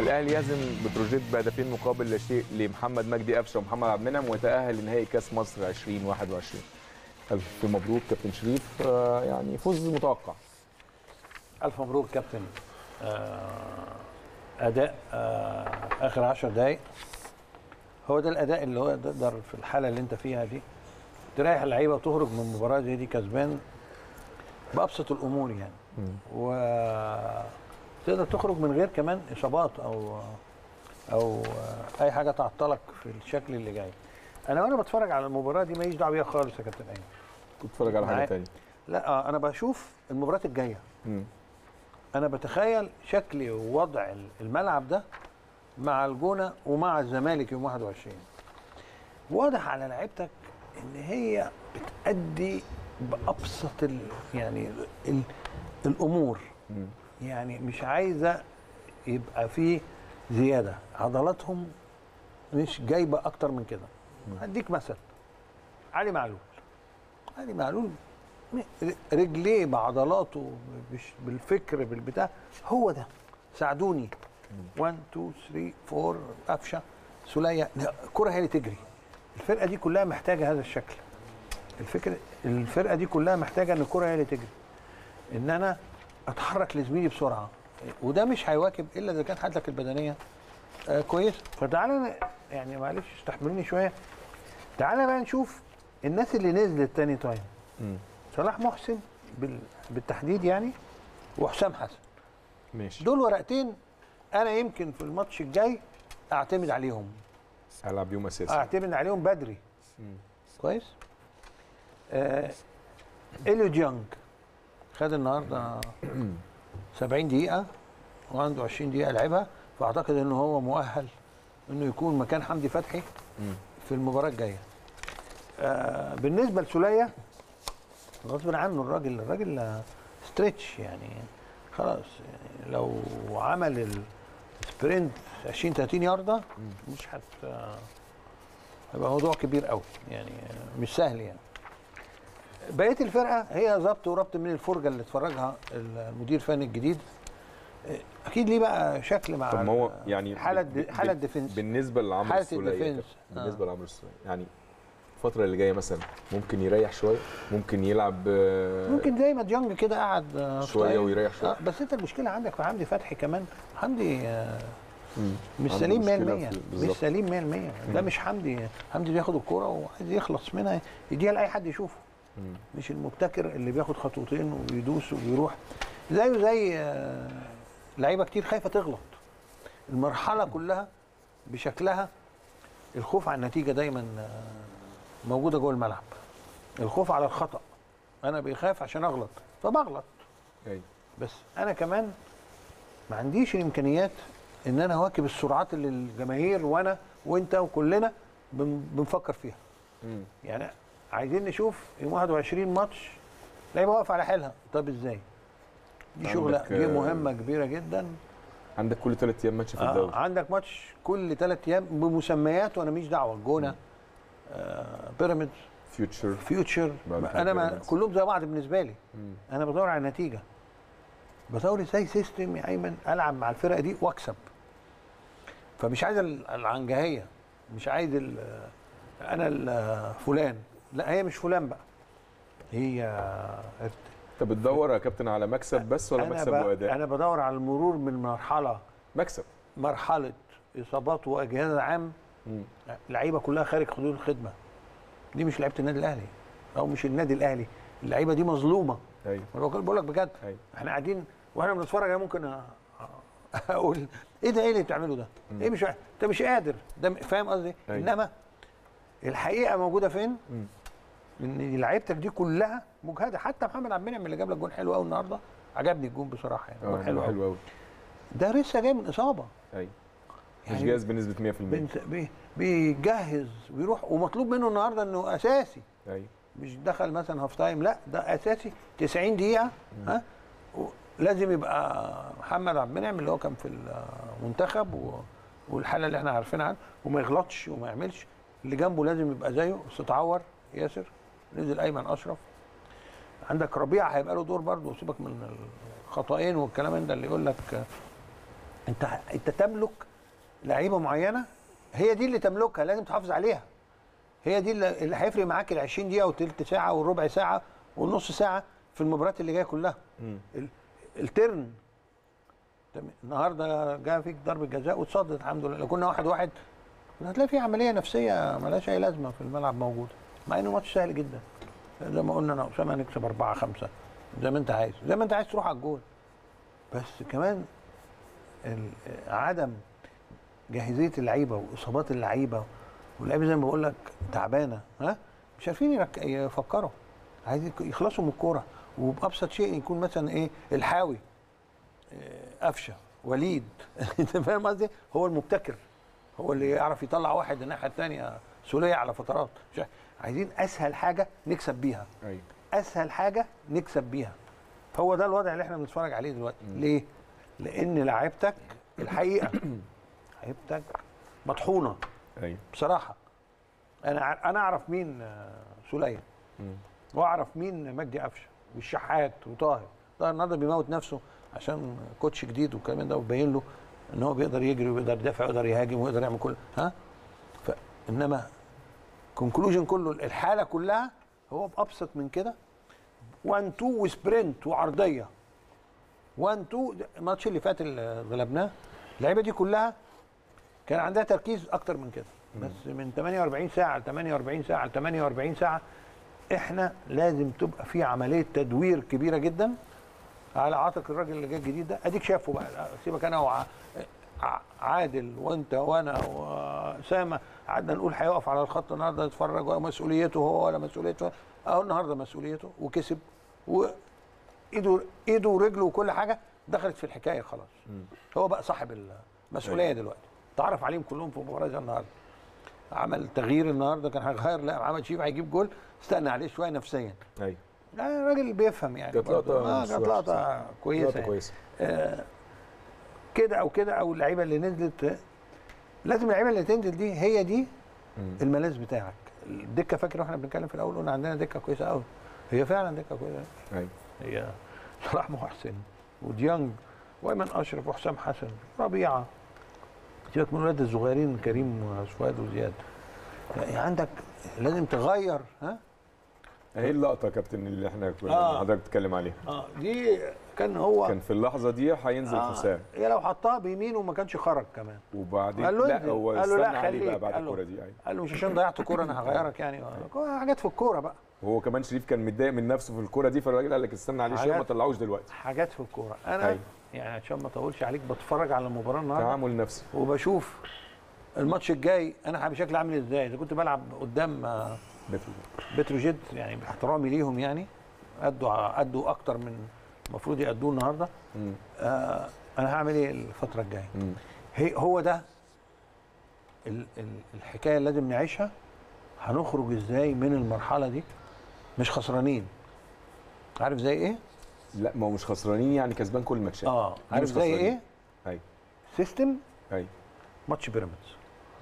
الاهلي يهزم بتروجيت بهدفين مقابل لا شيء لمحمد مجدي قفشه ومحمد عبد المنعم ويتاهل لنهائي كاس مصر 2021 الف مبروك كابتن شريف آه، يعني فوز متوقع الف مبروك كابتن آه، اداء آه، اخر 10 دقائق هو ده الاداء اللي هو تقدر في الحاله اللي انت فيها دي تريح اللعيبه وتخرج من مباراه زي دي كسبان بابسط الامور يعني و تقدر تخرج من غير كمان اصابات او او اي حاجه تعطلك في الشكل اللي جاي انا وانا بتفرج على المباراه دي ماليش دعوه بيها خالص يا كابتن ايمن كنت اتفرج على حاجه معاك. ثانيه لا آه، انا بشوف المباريات الجايه انا بتخيل شكل ووضع الملعب ده مع الجونه ومع الزمالك يوم 21 واضح على لعيبتك ان هي بتأدي بابسط ال يعني ال الامور يعني مش عايزه يبقى في زياده عضلاتهم مش جايبه اكتر من كده هديك مثل علي معلول علي معلول م- رجليه بعضلاته مش بالفكر بالبتاع هو ده ساعدوني 1 2 3 4 قفشه سوليه لا، الكره هي اللي تجري الفرقه دي كلها محتاجه هذا الشكل الفكره الفرقه دي كلها محتاجه ان الكره هي اللي تجري ان انا اتحرك لزميلي بسرعه وده مش هيواكب الا اذا كانت حالتك البدنيه آه كويس فتعالى ن- يعني معلش استحملوني شويه تعالى بقى نشوف الناس اللي نزلت تاني تايم صلاح محسن بال... بالتحديد يعني وحسام حسن ماشي دول ورقتين انا يمكن في الماتش الجاي اعتمد عليهم هلعب يوم اساسي اعتمد عليهم بدري كويس آه اليو ديانج خد النهارده 70 دقيقه وعنده 20 دقيقه لعبها فاعتقد ان هو مؤهل انه يكون مكان حمدي فتحي في المباراه الجايه آه بالنسبه لسوليه غصب عنه الراجل الراجل آه، ستريتش يعني خلاص يعني لو عمل السبرنت 20 30 يارده مش هت آه، هيبقى موضوع كبير قوي يعني آه، مش سهل يعني بقيه الفرقه هي ظبط وربط من الفرجه اللي اتفرجها المدير الفني الجديد آه، اكيد ليه بقى شكل مع طب ما هو ال- يعني حاله ب- د- ب- حاله ديفنس بالنسبه لعمرو حالة السوليه الديفنس. كده، بالنسبه لعمرو السوليه يعني الفتره اللي جايه مثلا ممكن يريح شويه ممكن يلعب آه، ممكن زي ما ديانج كده قعد آه، في شوية طاير. ويريح شوية. آه بس انت المشكله عندك في حمدي فتحي كمان حمدي آه، مم. مش عنده سليم 100% مشكلة في- مش بالظبط. سليم 100% ده مش حمدي حمدي بياخد الكوره وعايز يخلص منها يديها لاي حد يشوفه مم. مش المبتكر اللي بياخد خطوتين ويدوس ويروح زيه زي آه، لعيبه كتير خايفه تغلط المرحله كلها بشكلها الخوف على النتيجه دايما آه، موجوده جوه الملعب الخوف على الخطا انا بيخاف عشان اغلط فبغلط أيوة. بس انا كمان ما عنديش الامكانيات ان انا اواكب السرعات اللي الجماهير وانا وانت وكلنا بن- بنفكر فيها مم. يعني عايزين نشوف يوم 21 ماتش لعيبه واقفه على حيلها طب ازاي دي شغله عندك، دي آه، مهمه كبيره جدا عندك كل ثلاث ايام ماتش في آه الدوري عندك ماتش كل ثلاث ايام بمسميات وانا ماليش دعوه الجونه آه بيراميدز فيوتشر فيوتشر بعد كده انا ما بيراميدز. كلهم زي بعض بالنسبه لي انا بدور على النتيجه بدور ازاي سيستم يا ايمن العب مع الفرقه دي واكسب فمش عايز ال- العنجهيه مش عايز ال- انا ال- فلان لا هي مش فلان بقى هي انت بتدور يا كابتن على مكسب بس ولا انا مكسب ب- واداء انا بدور على المرور من مرحله مكسب مرحله اصابات واجهزه عام مم. لعيبه كلها خارج حدود الخدمه دي مش لعيبه النادي الاهلي او مش النادي الاهلي اللعيبه دي مظلومه ايوه انا بقول بقول لك بجد أيوة. احنا قاعدين واحنا بنتفرج انا ممكن أ- اقول ايه ده ايه اللي بتعمله ده؟ ايه مش انت مش قادر ده م- فاهم قصدي؟ أيوة. انما الحقيقه موجوده فين؟ مم. ان لعيبتك دي كلها مجهده حتى محمد عبد المنعم اللي جاب لك جون حلو قوي النهارده عجبني الجون بصراحه يعني جون اه حلو حلو قوي حلو قوي ده لسه جاي من اصابه ايوه مش يعني جاهز بنسبه 100% بنت- بي- بيجهز ويروح ومطلوب منه النهارده انه اساسي ايوه مش دخل مثلا هاف تايم لا ده اساسي 90 دقيقه ها و- لازم يبقى محمد عبد المنعم اللي هو كان في المنتخب و- والحاله اللي احنا عارفينها عنه وما يغلطش وما يعملش اللي جنبه لازم يبقى زيه بس اتعور ياسر نزل ايمن اشرف عندك ربيع هيبقى له دور برضه سيبك من الخطأين والكلام ده اللي يقول لك انت انت تملك لعيبه معينه هي دي اللي تملكها لازم تحافظ عليها هي دي اللي اللي هيفرق معاك ال 20 دقيقه والتلت ساعه والربع ساعه والنص ساعه في المباريات اللي جايه كلها ال- الترن تم- النهارده جاء فيك ضربه جزاء وتصدت الحمد لله لو كنا واحد واحد كنا هتلاقي في عمليه نفسيه ملهاش اي لازمه في الملعب موجوده مع انه ماتش سهل جدا زي ما قلنا انا اسامه هنكسب 4 5 زي ما انت عايز زي ما انت عايز تروح على الجول بس كمان ال- عدم جاهزيه اللعيبه واصابات اللعيبه واللعيبه زي ما بقول لك تعبانه ها مش عارفين يرك- يفكروا عايزين يخلصوا من الكوره وبابسط شيء يكون مثلا ايه الحاوي آه، قفشه وليد انت فاهم قصدي هو المبتكر هو اللي يعرف يطلع واحد الناحيه الثانيه سوليه على فترات مش عارف. عايزين اسهل حاجه نكسب بيها ايوه اسهل حاجه نكسب بيها هو ده الوضع اللي احنا بنتفرج عليه دلوقتي ليه لان لعيبتك الحقيقه لعيبتك مطحونه ايوه بصراحه انا ع- انا اعرف مين آه، سليم مم. واعرف مين مجدي قفشه والشحات وطاهر طاهر النهارده بيموت نفسه عشان كوتش جديد والكلام ده وبين له ان هو بيقدر يجري ويقدر يدافع ويقدر يهاجم ويقدر يعمل كل ها فانما كونكلوجن كله الحاله كلها هو بابسط من كده 1 2 وسبرنت وعرضيه 1 2 الماتش اللي فات اللي غلبناه اللعيبه دي كلها كان عندها تركيز اكتر من كده بس من 48 ساعه ل 48 ساعه ل 48 ساعه احنا لازم تبقى في عمليه تدوير كبيره جدا على عاتق الراجل اللي جاي الجديد ده اديك شافه بقى سيبك انا وع... ع- عادل وانت وانا واسامه قعدنا نقول هيقف على الخط النهارده يتفرج مسؤوليته هو ولا مسؤوليته اهو النهارده مسؤوليته وكسب وايده ايده ورجله وكل حاجه دخلت في الحكايه خلاص هو بقى صاحب المسؤوليه دلوقتي تعرف عليهم كلهم في مباراه زي النهارده عمل تغيير النهارده كان هيغير لا محمد شريف هيجيب جول استنى عليه شويه نفسيا ايوه لا راجل بيفهم يعني كانت برضه. لقطة اه مش كانت وحشة، لقطه كويسه لقطه يعني. كويسه آه كده او كده او اللعيبه اللي نزلت لازم اللعيبه اللي تنزل دي هي دي مم. الملاذ بتاعك الدكه فاكر واحنا بنتكلم في الاول قلنا عندنا دكه كويسه قوي هي فعلا دكه كويسه ايوه هي صلاح محسن وديانج وايمن اشرف وحسام حسن ربيعه سيبك من الولاد الصغيرين كريم فؤاد وزياد يعني عندك لازم تغير ها اهي اللقطه يا كابتن اللي احنا كنا آه. حضرتك بتتكلم عليها اه دي كان هو كان في اللحظه دي هينزل آه حسام هي لو حطها بيمينه ما كانش خرج كمان وبعدين قال له لا انزل. هو قال له استنى لا عليه بقى خليك. بعد قال له- الكوره دي ايوه قال له مش عشان ضيعت كوره انا هغيرك يعني آه، حاجات في الكوره بقى وهو كمان شريف كان متضايق من نفسه في الكوره دي فالراجل قال لك استنى عليه شويه ما حاجات- طلعوش دلوقتي حاجات في الكوره انا أيوة. يعني عشان ما اطولش عليك بتفرج على المباراه النهارده تعامل نفسي وبشوف الماتش الجاي انا بشكل عامل ازاي اذا كنت بلعب قدام آه، بت- بتروجيت يعني باحترامي ليهم يعني ادوا ادوا اكتر من المفروض يادوه النهارده مم. آه انا هعمل ايه الفتره الجايه مم. هي هو ده ال- ال- الحكايه اللي لازم نعيشها هنخرج ازاي من المرحله دي مش خسرانين عارف زي ايه لا ما هو مش خسرانين يعني كسبان كل الماتشات اه دي عارف مش زي خسرانين. ايه ايوه سيستم ايوه ماتش بيراميدز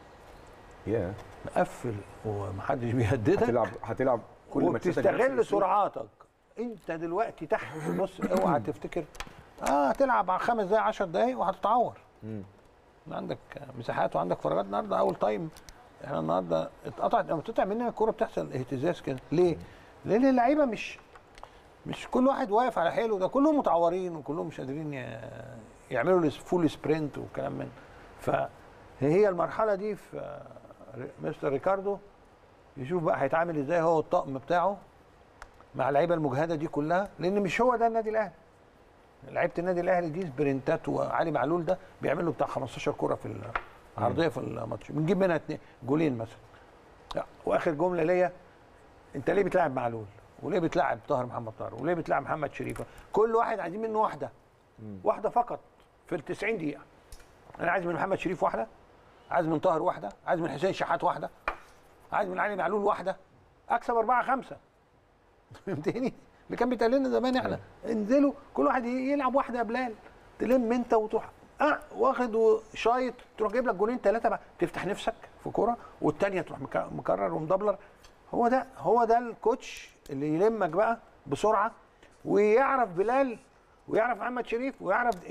يا مقفل ومحدش بيهددك هتلعب هتلعب كل ماتشاتك بنفس وبتستغل الأسلوب. سرعاتك انت دلوقتي تحت بص اوعى تفتكر اه هتلعب على خمس دقايق 10 دقايق وهتتعور مم. عندك مساحات وعندك فراغات النهارده اول تايم احنا النهارده اتقطعت لما بتقطع مننا الكوره بتحصل اهتزاز كده ليه؟ لان اللعيبه مش مش كل واحد واقف على حيله ده كلهم متعورين وكلهم مش قادرين ي- يعملوا الفول سبرنت والكلام من فهي المرحله دي في آه، مستر ريكاردو يشوف بقى هيتعامل ازاي هو الطقم بتاعه مع اللعيبه المجهده دي كلها لان مش هو ده النادي الاهلي لعيبه النادي الاهلي دي سبرنتات وعلي معلول ده بيعمل له بتاع 15 كوره في العرضيه في الماتش بنجيب منها اتنين جولين مثلا لا، واخر جمله ليا انت ليه بتلاعب معلول وليه بتلاعب طاهر محمد طاهر وليه بتلاعب محمد شريفه كل واحد عايزين منه واحده واحده فقط في ال 90 دقيقه انا عايز من محمد شريف واحده عايز من طاهر واحده عايز من حسين شحات واحده عايز من علي معلول واحده اكسب أربعة خمسة فهمتني اللي كان بيتقال لنا زمان احنا انزلوا كل واحد يلعب واحده يا بلال تلم انت وتروح اه واخد وشايط تروح جايب لك جولين ثلاثه بقى تفتح نفسك في كوره والثانيه تروح مك- مكرر ومدبلر هو ده هو ده الكوتش اللي يلمك بقى بسرعه ويعرف بلال ويعرف محمد شريف ويعرف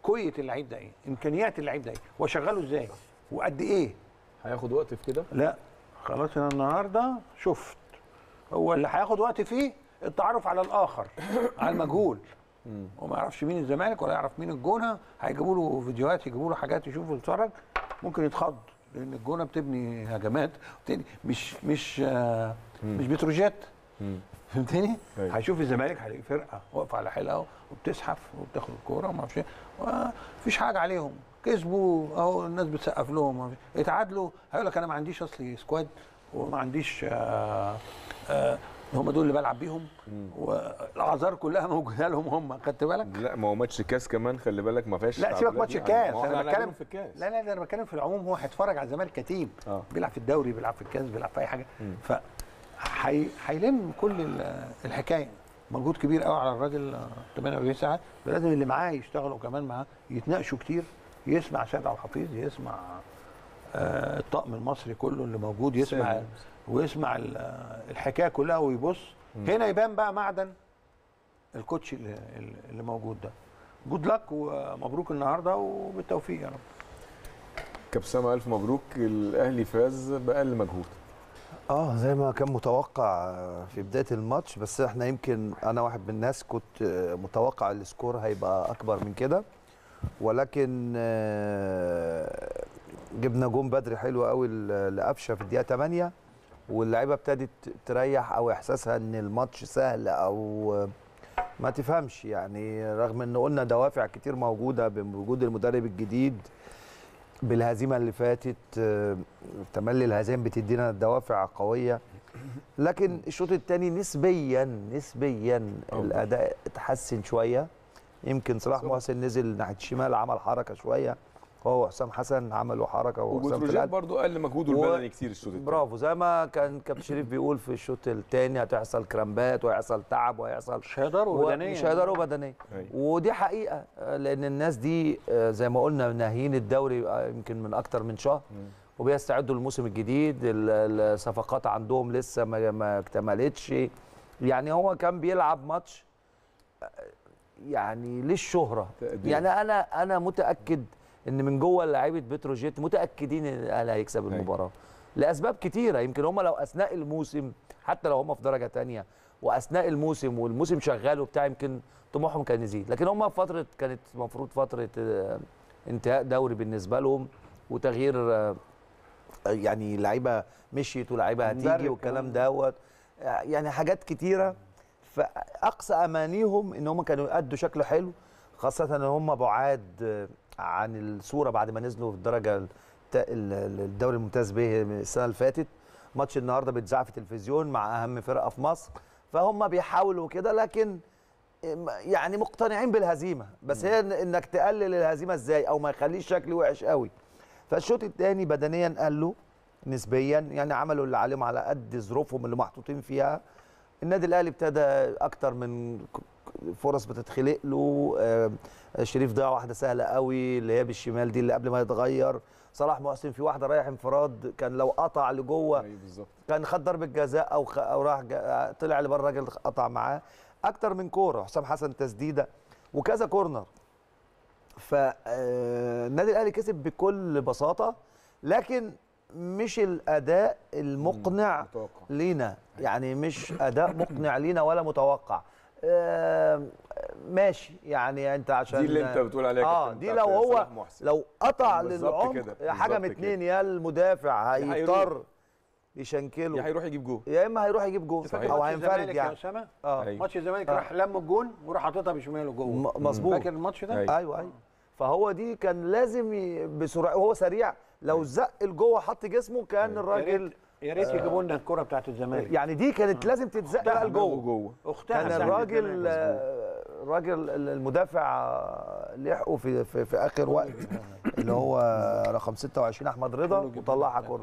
كويه اللعيب ده ايه امكانيات اللعيب ده ايه واشغله ازاي وقد ايه هياخد وقت في كده لا خلاص انا النهارده شفت هو اللي هياخد وقت فيه التعرف على الاخر على المجهول وما يعرفش مين الزمالك ولا يعرف مين الجونه هيجيبوا له فيديوهات يجيبوا له حاجات يشوفه يتفرج ممكن يتخض لان الجونه بتبني هجمات بتبني مش مش آه مش بتروجيت فهمتني؟ أيوة. هيشوف الزمالك هيلاقي فرقه واقفه على حيلها وبتزحف وبتاخد الكوره وما اعرفش إيه. مفيش حاجه عليهم كسبوا اهو الناس بتسقف لهم ما فيش- اتعادلوا هيقول لك انا ما عنديش اصلي سكواد وما عنديش آه آه هم دول اللي بلعب بيهم والاعذار كلها موجوده لهم هم خدت بالك؟ لا ما هو ماتش كاس كمان خلي بالك ما فيهاش لا سيبك تعادلات ماتش يعني. الكاس ما هو انا إحنا بتكلم هنعملهم في الكاس لا لا ده انا بتكلم في العموم هو هيتفرج على الزمالك كتيم اه بيلعب في الدوري بيلعب في الكاس بيلعب في اي حاجه ف هي- هيلم كل ال- الحكايه مجهود كبير قوي على الراجل آه، 48 ساعه لازم اللي معاه يشتغلوا كمان معاه يتناقشوا كتير يسمع سيد عبد الحفيظ يسمع آه، الطقم المصري كله اللي موجود يسمع سامي. ويسمع ال- آه، الحكايه كلها ويبص هنا يبان بقى معدن الكوتش اللي, اللي موجود ده جود لك ومبروك النهارده وبالتوفيق يا رب كابتن سامة الف مبروك الاهلي فاز باقل مجهود اه زي ما كان متوقع في بدايه الماتش بس احنا يمكن انا واحد من الناس كنت متوقع السكور هيبقى اكبر من كده ولكن آه، جبنا جون بدري حلو قوي ل- لقفشه في الدقيقه 8 واللعيبه ابتدت تريح او احساسها ان الماتش سهل او ما تفهمش يعني رغم ان قلنا دوافع كتير موجوده بوجود المدرب الجديد بالهزيمه اللي فاتت آه، تملي الهزائم بتدينا دوافع قويه لكن الشوط الثاني نسبيا نسبيا أوضح. الاداء اتحسن شويه يمكن صلاح بالظبط. محسن نزل ناحيه الشمال عمل حركه شويه هو وحسام حسن عملوا حركه وحسام في وبتروجيت القلب برضو اقل مجهود و- البدني كتير الشوط التاني. برافو زي ما كان كابتن شريف بيقول في الشوط الثاني هتحصل كرامبات وهيحصل تعب وهيحصل مش هيقدروا بدنيا مش هيقدروا بدنيا أيوة. ودي حقيقه آه، لان الناس دي آه، زي ما قلنا ناهيين الدوري آه، يمكن من اكتر من شهر وبيستعدوا للموسم الجديد ال- الصفقات عندهم لسه ما ما اكتملتش يعني هو كان بيلعب ماتش آه، يعني للشهره تقدير. يعني انا انا متاكد ان من جوه لعيبه بتروجيت متاكدين ان الاهلي هيكسب أيوة. المباراه لاسباب كتيره يمكن هم لو اثناء الموسم حتى لو هم في درجه تانية واثناء الموسم والموسم شغال وبتاع يمكن طموحهم كان يزيد لكن هم في فتره كانت المفروض فتره آه، انتهاء دوري بالنسبه لهم وتغيير آه، يعني لعيبه مشيت ولاعيبه هتيجي مدرب والكلام كمان. دوت يعني حاجات كتيره فاقصى امانيهم ان هم كانوا يأدوا شكل حلو خاصه ان هم بعاد آه، عن الصوره بعد ما نزلوا في الدرجه الت- ال- ال- الدوري الممتاز به السنه اللي فاتت ماتش النهارده بيتذاع في التلفزيون مع اهم فرقه في مصر فهم بيحاولوا كده لكن يعني مقتنعين بالهزيمه بس هي إن- انك تقلل الهزيمه ازاي او ما يخليش شكل وحش قوي فالشوط الثاني بدنيا قالوا نسبيا يعني عملوا اللي عليهم على قد ظروفهم اللي محطوطين فيها النادي الاهلي ابتدى اكتر من ك- ك- فرص بتتخلق له آه، شريف ضيع واحده سهله قوي اللي هي بالشمال دي اللي قبل ما يتغير صلاح محسن في واحده رايح انفراد كان لو قطع لجوه ايوه بالظبط كان خد ضربه جزاء او خ... او راح جا... طلع لبره الراجل قطع معاه اكتر من كوره حسام حسن تسديده وكذا كورنر فالنادي الاهلي كسب بكل بساطه لكن مش الاداء المقنع متوقع لينا يعني مش اداء مقنع لينا ولا متوقع آم، ماشي يعني انت عشان دي اللي انت بتقول عليها اه كابتن دي بتاعت لو هو صلاح محسن. لو قطع بالظبط للعمق كده، يا حاجه من بالظبط اتنين يا المدافع يا هيضطر هيروح. يشنكله يا هيروح يجيب جول يا اما هيروح يجيب جول صحيح. او ماتش هينفرد الزمالك يا يعني اسامه اه أيوة. ماتش الزمالك آه. راح لم الجون وراح حاططها بشماله جوه م- مظبوط فاكر الماتش ده؟ أيوة. ايوه ايوه فهو دي كان لازم ي- بسرعه وهو سريع لو زق لجوه حط جسمه كان يا الراجل ريت يا ريت يجيبوا لنا الكره بتاعت الزمالك يعني دي كانت لازم تتزق بقى لجوه جوه اختها كان بتاعت الراجل الزمالك. آه، الراجل المدافع آه، لحقه في في, في اخر وقت اللي هو رقم 26 احمد رضا وطلعها كورنر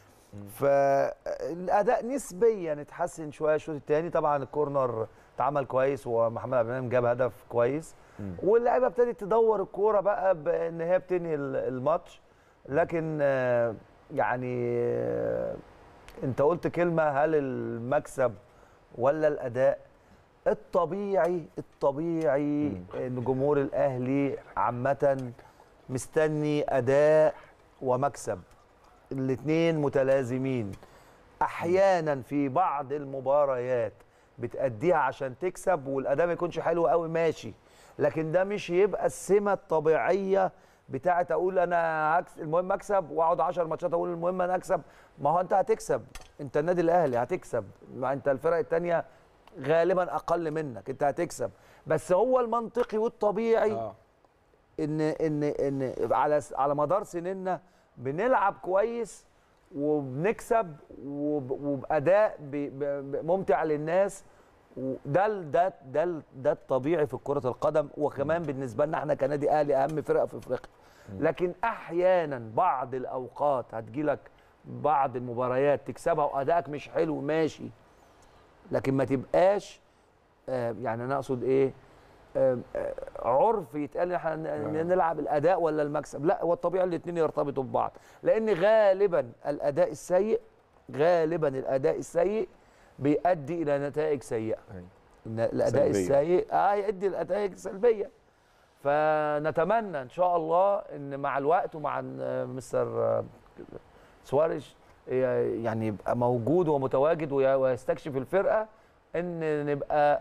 فالاداء نسبيا اتحسن شويه الشوط الثاني طبعا الكورنر اتعمل كويس ومحمد عبد المنعم جاب هدف كويس واللعيبه ابتدت تدور الكوره بقى بان هي بتنهي ال- الماتش لكن آه، يعني آه، انت قلت كلمه هل المكسب ولا الاداء الطبيعي الطبيعي ان جمهور الاهلي عامه مستني اداء ومكسب الاثنين متلازمين احيانا في بعض المباريات بتأديها عشان تكسب والاداء ما يكونش حلو قوي ماشي لكن ده مش يبقى السمه الطبيعيه بتاعت اقول انا هكس المهم اكسب واقعد 10 ماتشات اقول المهم انا اكسب ما هو انت هتكسب انت النادي الاهلي هتكسب ما انت الفرق الثانيه غالبا اقل منك انت هتكسب بس هو المنطقي والطبيعي اه ان ان ان على على مدار سنيننا بنلعب كويس وبنكسب وب- وباداء ب- ب- ب- ممتع للناس وده ال- ده ده ال- ده الطبيعي في كره القدم وكمان بالنسبه لنا احنا كنادي اهلي اهم فرقه في افريقيا لكن احيانا بعض الاوقات هتجيلك بعض المباريات تكسبها وادائك مش حلو ماشي لكن ما تبقاش آه، يعني انا اقصد ايه آه، آه، عرف يتقال إن احنا ن- نلعب الاداء ولا المكسب لا هو الطبيعي الاثنين يرتبطوا ببعض لان غالبا الاداء السيء غالبا الاداء السيء بيؤدي الى نتائج سيئه أيوة. إن الاداء سلبية. السيء اه يؤدي لنتائج سلبيه فنتمنى ان شاء الله ان مع الوقت ومع إن، آه، مستر آه، سواريش ي- يعني يبقى موجود ومتواجد وي- ويستكشف الفرقه ان نبقى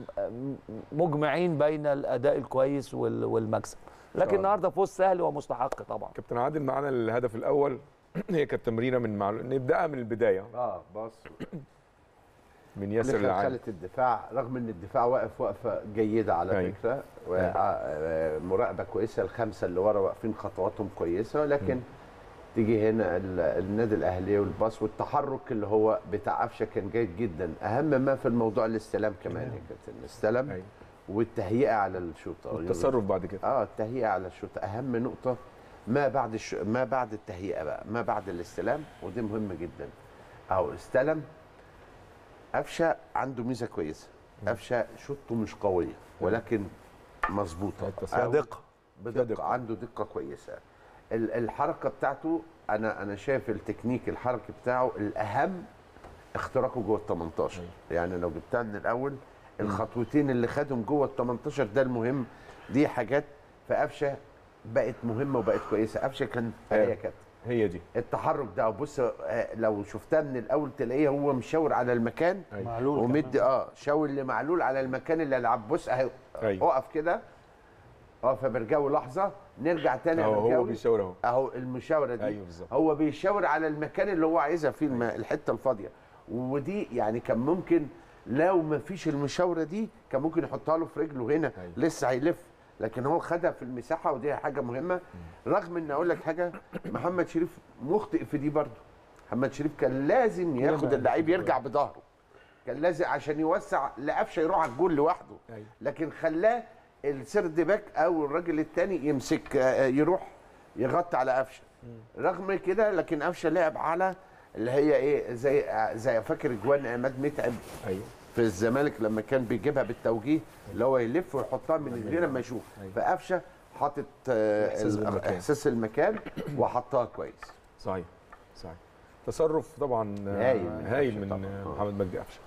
مجمعين بين الاداء الكويس وال- والمكسب لكن الله. النهارده فوز سهل ومستحق طبعا كابتن عادل معانا الهدف الاول هي كانت تمريره من معلو... نبداها من البدايه اه بص من ياسر لخلخلة العالي الدفاع رغم ان الدفاع واقف وقفه جيده على أيوة. فكره و- آه، آه، مراقبه كويسه الخمسه اللي ورا واقفين خطواتهم كويسه لكن تيجي هنا ال- النادي الاهلي والباص والتحرك اللي هو بتاع قفشه كان جيد جدا اهم ما في الموضوع الاستلام كمان يا كابتن الاستلام أيوة. والتهيئه على الشوطه والتصرف بعد كده اه التهيئه على الشوط اهم نقطه ما بعد الش... ما بعد التهيئه بقى ما بعد الاستلام ودي مهمه جدا اهو استلم قفشه عنده ميزه كويسه قفشه شوطه مش قويه ولكن مظبوطه التصرف. أو دقة. بدقه دقة. عنده دقه كويسه ال- الحركه بتاعته انا انا شايف التكنيك الحركي بتاعه الاهم اختراقه جوه ال 18 يعني لو جبتها من الاول الخطوتين اللي خدهم جوه ال 18 ده المهم دي حاجات في قفشه بقت مهمه وبقت كويسه قفشه كان أيوة. هي كانت هي دي التحرك ده بص آه، لو شفتها من الاول تلاقيه هو مشاور على المكان أيوة. معلول ومدي كمان. اه شاور لمعلول على المكان اللي العب بص اهي أيوة. اقف كده اقف يا برجاوي لحظه نرجع تاني يا اهو هو برجاوي بيشاور اهو اهو المشاوره دي أيوة بالظبط. هو بيشاور على المكان اللي هو عايزها فيه الم... الحته الفاضيه ودي يعني كان ممكن لو ما فيش المشاوره دي كان ممكن يحطها له في رجله هنا أيوة. لسه هيلف لكن هو خدها في المساحه ودي حاجه مهمه رغم ان اقول لك حاجه محمد شريف مخطئ في دي برضه محمد شريف كان لازم ياخد اللعيب يرجع بظهره كان لازم عشان يوسع لقفشه يروح على الجول لوحده أيوة. لكن خلاه السرد باك او الراجل الثاني يمسك آه، يروح يغطي على قفشه رغم كده لكن قفشه لعب على اللي هي ايه زي زي فاكر اجوان عماد متعب ايوه في الزمالك لما كان بيجيبها بالتوجيه اللي هو يلف ويحطها من غير ما يشوف أيوة. فقفشه حاطط آه، إحساس ال- بالمكان. احساس المكان وحطها كويس صحيح صحيح تصرف طبعا آه، هايل من هايل قفشة من طبعاً. آه، آه. محمد مجدي قفشه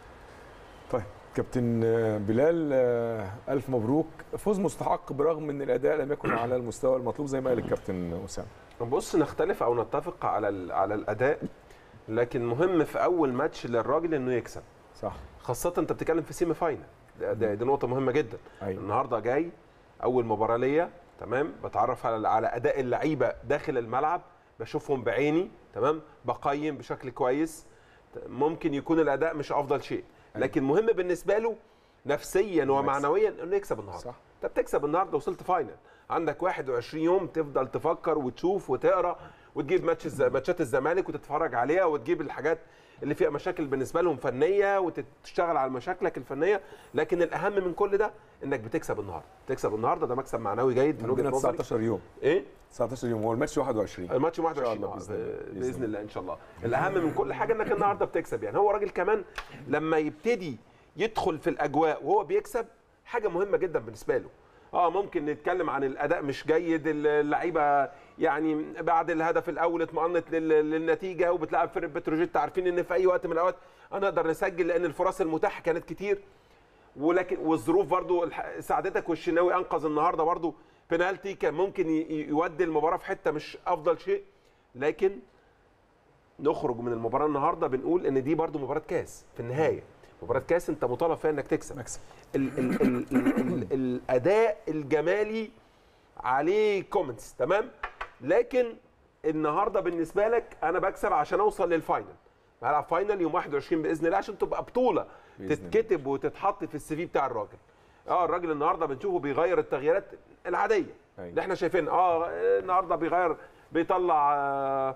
طيب كابتن آه، بلال آه، الف مبروك فوز مستحق برغم ان الاداء لم يكن على المستوى المطلوب زي ما قال الكابتن اسامه بص نختلف او نتفق على ال- على الاداء لكن مهم في اول ماتش للراجل انه يكسب صح خاصه انت بتتكلم في سيمي فاينل ده- ده- دي نقطه مهمه جدا ايوه النهارده جاي اول مباراه ليا تمام بتعرف على على اداء اللعيبه داخل الملعب بشوفهم بعيني تمام بقيم بشكل كويس ممكن يكون الاداء مش افضل شيء لكن مهم بالنسبه له نفسيا ومعنويا انه يكسب النهارده صح. انت بتكسب النهارده وصلت فاينل عندك 21 يوم تفضل تفكر وتشوف وتقرا وتجيب ماتش الز- ماتشات الزمالك وتتفرج عليها وتجيب الحاجات اللي فيها مشاكل بالنسبه لهم فنيه وتشتغل على مشاكلك الفنيه لكن الاهم من كل ده انك بتكسب النهارده تكسب النهارده ده مكسب معنوي جيد من وجهه عندنا نظري 19 يوم ايه 19 يوم هو الماتش 21 الماتش 21 الله آه، بإذن الله. بإذن باذن الله ان شاء الله الاهم من كل حاجه انك النهارده بتكسب يعني هو راجل كمان لما يبتدي يدخل في الاجواء وهو بيكسب حاجه مهمه جدا بالنسبه له اه ممكن نتكلم عن الاداء مش جيد اللعيبه يعني بعد الهدف الاول اطمأنت لل- للنتيجه وبتلعب فرقه بتروجيت عارفين ان في اي وقت من الاوقات هنقدر نسجل لان الفرص المتاحه كانت كتير ولكن والظروف برضو الح- ساعدتك والشناوي انقذ النهارده برضو بنالتي كان ممكن ي- ي- يودي المباراه في حته مش افضل شيء لكن نخرج من المباراه النهارده بنقول ان دي برضو مباراه كاس في النهايه مباراه كاس انت مطالب فيها انك تكسب مكسب ال ال ال ال ال الاداء الجمالي عليه كومنتس تمام لكن النهارده بالنسبه لك انا بكسب عشان اوصل للفاينل هلعب فاينل يوم 21 باذن الله عشان تبقى بطوله بإذن الله. تتكتب وتتحط في السي في بتاع الراجل اه الراجل النهارده بنشوفه بيغير التغييرات العاديه أيوة. اللي احنا شايفين اه النهارده بيغير بيطلع آه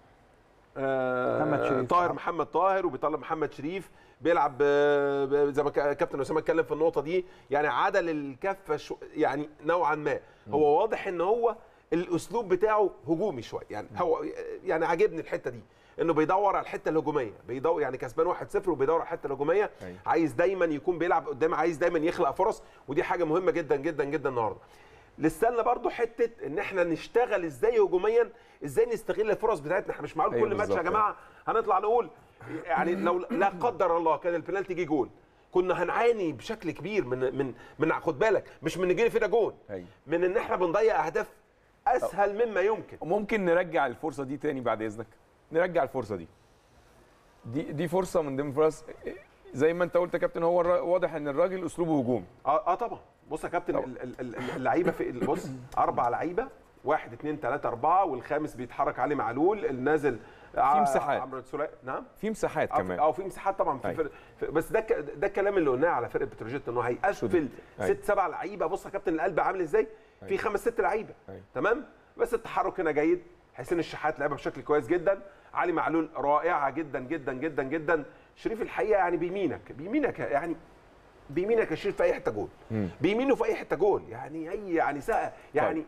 آه، محمد شريف. طاهر محمد طاهر وبيطلع محمد شريف بيلعب ب- ب- زي ما كا- كابتن اسامه اتكلم في النقطه دي يعني عدل الكفه شو يعني نوعا ما هو واضح ان هو الاسلوب بتاعه هجومي شويه يعني هو يعني عاجبني الحته دي انه بيدور على الحته الهجوميه بيدور يعني كسبان 1-0 وبيدور على الحته الهجوميه أيوة. عايز دايما يكون بيلعب قدام عايز دايما يخلق فرص ودي حاجه مهمه جدا جدا جدا النهارده لسه برضو حته ان احنا نشتغل ازاي هجوميا ازاي نستغل الفرص بتاعتنا احنا مش معقول أيوة كل ماتش يا بالظبط. جماعه هنطلع نقول يعني لو لا قدر الله كان البنالتي جه جول كنا هنعاني بشكل كبير من من من خد بالك مش من نجي فينا جول أيوة. من ان احنا بنضيع اهداف اسهل مما يمكن ممكن نرجع الفرصه دي تاني بعد اذنك نرجع الفرصه دي دي دي فرصه من ضمن فرص زي ما انت قلت يا كابتن هو الر- واضح ان الراجل اسلوبه هجوم اه, آه طبعا بص يا كابتن ال- ال- ال- اللعيبه في بص اربع لعيبه واحد اثنين ثلاثة أربعة والخامس بيتحرك علي معلول النازل في مساحات. عمرو سليمان نعم في مساحات اه في- كمان اه في مساحات طبعا في أيوة. فرق في- بس ده ك- ده الكلام اللي قلناه على فرقه بتروجيت انه هيقفل أيوة. ست سبع لعيبه بص يا كابتن القلب عامل ازاي في أيوة. خمس ست لعيبه أيوة. تمام بس التحرك هنا جيد حسين الشحات لعبها بشكل كويس جدا علي معلول رائعه جدا جدا جدا جدا شريف الحقيقه يعني بيمينك بيمينك يعني بيمينك يا شريف في اي حته جول بيمينه في اي حته جول يعني اي يعني سقه يعني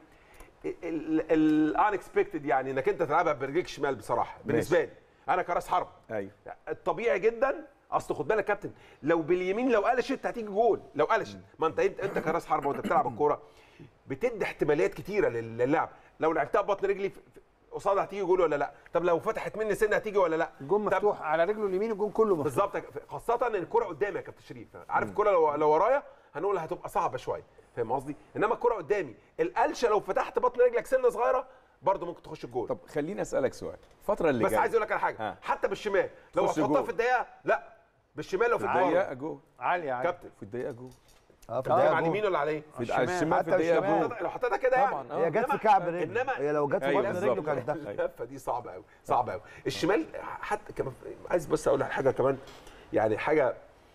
الانكسبكتد يعني انك انت تلعبها برجليك شمال بصراحه بالنسبه لي انا كراس حرب ايوه الطبيعي جدا اصل خد بالك يا كابتن لو باليمين لو قلشت هتيجي جول لو قلشت ما انت انت انت كراس حربه وانت بتلعب الكوره بتدي احتماليات كتيره لل- للعب لو لعبتها ببطن رجلي في- في- قصادها هتيجي جول ولا لا طب لو فتحت مني سنه هتيجي ولا لا الجون طب مفتوح على رجله اليمين الجون كله مفتوح بالظبط يا ك- خاصه ان الكره قدامي يا كابتن شريف عارف الكره لو, لو ورايا هنقول هتبقى صعبه شويه فاهم قصدي انما الكره قدامي القلشه لو فتحت بطن رجلك سنه صغيره برضه ممكن تخش الجول طب خليني اسالك سؤال الفتره اللي بس جايه عايز اقول لك على حاجه ها. حتى بالشمال لو تخش هتحطها جول. في الدقيقه لا بالشمال لو في الدقيقه الدقيقه جول عالي عالي كابتن في الدقيقه جول اه في على الدقيقة اليمين جول. ولا على ايه؟ في الشمال. الشمال في حتى الدقيقه الشمال. جول لو حطيتها كده يعني طبعا، آه. هي جت في إنما- كعب رجل إنما- هي لو جت في أيوة بطن بالظبط. رجله كانت دخل اللفه دي صعبه قوي صعبه قوي الشمال حتى كمان عايز بس اقول على حاجه كمان يعني حاجه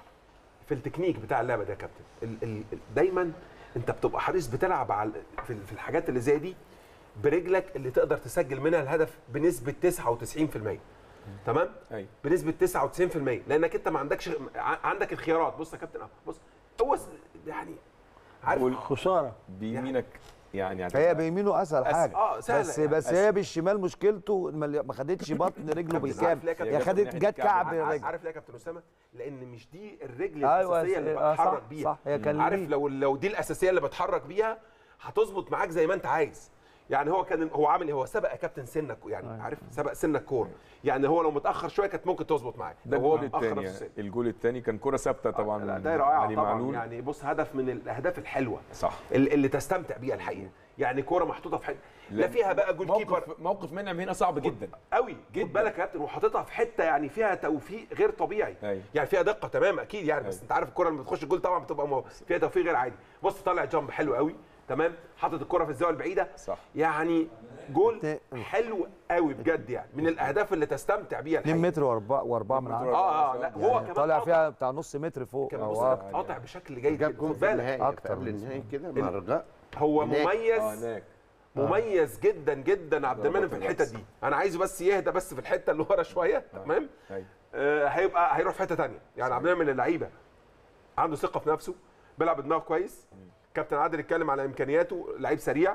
في التكنيك بتاع اللعبه ده يا كابتن ال ال دايما انت بتبقى حريص بتلعب على في, في الحاجات اللي زي دي برجلك اللي تقدر تسجل منها الهدف بنسبه 99% تمام ايوه بنسبه 99% لانك انت ما عندكش ع- عندك الخيارات بص يا كابتن أهو، بص هو س- يعني عارف قول. خساره بيمينك يعني هي بيمينه اسهل أس- حاجه آه، سهلة بس يعني. بس أسهل. هي بالشمال مشكلته ما ما خدتش بطن رجله عارف بالكامل ليه يا كابتن؟ هي جت خدت ناحية جت الكعب. كعب عارف- الرجل عارف ليه يا كابتن اسامه؟ لان مش دي الرجل ايوه الاساسيه اللي آه، بتحرك صح بيها صح هي كان عارف ليه. لو لو دي الاساسيه اللي بتحرك بيها هتظبط معاك زي ما انت عايز يعني هو كان هو عامل ايه هو سبق يا كابتن سنك يعني عارف سبق سنك كوره يعني هو لو متاخر شويه كانت ممكن تظبط معاه ده لو هو الجول متاخر الثاني نفس السن. الجول الثاني كان كره ثابته طبعا لا من ده رائعه علي طبعا معلول. يعني بص هدف من الاهداف الحلوه صح ال- اللي تستمتع بيها الحقيقه يعني كوره محطوطه في حته لا لا. فيها بقى جول كيبر موقف موقف منعم هنا صعب جدا قوي جداً. خد بالك يا كابتن وحاططها في حته يعني فيها توفيق غير طبيعي أيوة. يعني فيها دقه تمام اكيد يعني بس أيوة. انت عارف الكره لما بتخش الجول طبعا بتبقى مو... فيها توفيق غير عادي بص طالع جامب حلو قوي تمام حاطط الكره في الزاويه البعيده صح. يعني جول ت- حلو قوي بجد يعني من الاهداف اللي تستمتع بيها 2 الحقيقة. متر و4 و4 من عشرة اه اه لا هو يعني كمان طالع قاطع- فيها بتاع نص متر فوق كان او بص اكتر قاطع بشكل جيد جاب جدا جون خد في بالك النهائي أكتر قبل من النهائي كده مع الرجاء هو هناك. مميز اه هناك مميز جدا جدا عبد المنعم في الحته دي انا عايزه بس يهدى بس في الحته اللي ورا شويه تمام ايوه آه، هيبقى هيروح في حته ثانيه يعني عبد المنعم من اللعيبه عنده ثقه في نفسه بيلعب بدماغه كويس كابتن عادل اتكلم على امكانياته لعيب سريع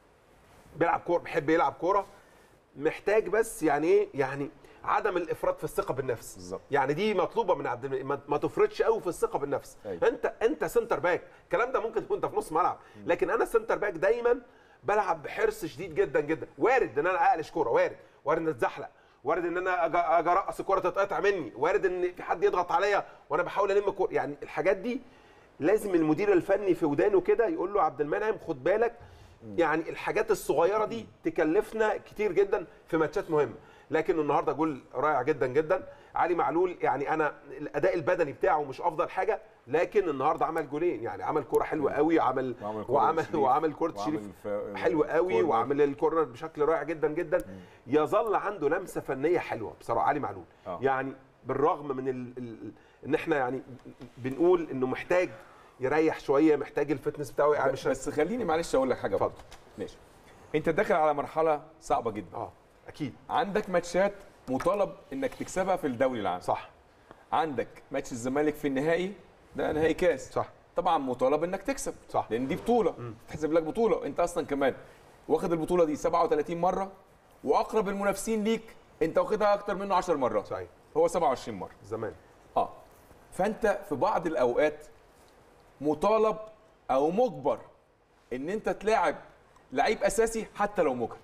بيلعب كوره بيحب يلعب كوره محتاج بس يعني ايه يعني عدم الافراط في الثقه بالنفس بالظبط. يعني دي مطلوبه من عبد المنعم ما- ما تفرطش قوي في الثقه بالنفس أيوة. انت انت سنتر باك الكلام ده ممكن تكون انت في نص ملعب لكن انا سنتر باك دايما بلعب بحرص شديد جدا جدا وارد ان انا اقلش كوره وارد وارد ان اتزحلق وارد ان انا أجا- اجي ارقص الكوره تتقطع مني وارد ان في حد يضغط عليا وانا بحاول الم الكوره يعني الحاجات دي لازم المدير الفني في ودانه كده يقول له عبد المنعم خد بالك يعني الحاجات الصغيره دي تكلفنا كتير جدا في ماتشات مهمه لكن النهارده جول رائع جدا جدا علي معلول يعني انا الاداء البدني بتاعه مش افضل حاجه لكن النهارده عمل جولين يعني عمل كوره حلوه قوي عمل وعمل كرة وعمل لشريف. وعمل كوره وعمل شريف ف- حلو قوي كورنر. وعمل الكورنر بشكل رائع جدا جدا يظل عنده لمسه فنيه حلوه بصراحه علي معلول آه. يعني بالرغم من ال... ال... ان احنا يعني بنقول انه محتاج يريح شويه محتاج الفتنس بتاعه يعني مش بس خليني معلش اقول لك حاجه اتفضل. برضه. ماشي انت داخل على مرحله صعبه جدا اه اكيد عندك ماتشات مطالب انك تكسبها في الدوري العام صح عندك ماتش الزمالك في النهائي ده نهائي كاس صح طبعا مطالب انك تكسب صح. لان دي بطوله تحسب لك بطوله انت اصلا كمان واخد البطوله دي 37 مره واقرب المنافسين ليك انت واخدها اكتر منه 10 مرات صحيح هو 27 مره زمان اه فانت في بعض الاوقات مطالب او مجبر ان انت تلاعب لعيب اساسي حتى لو مجهد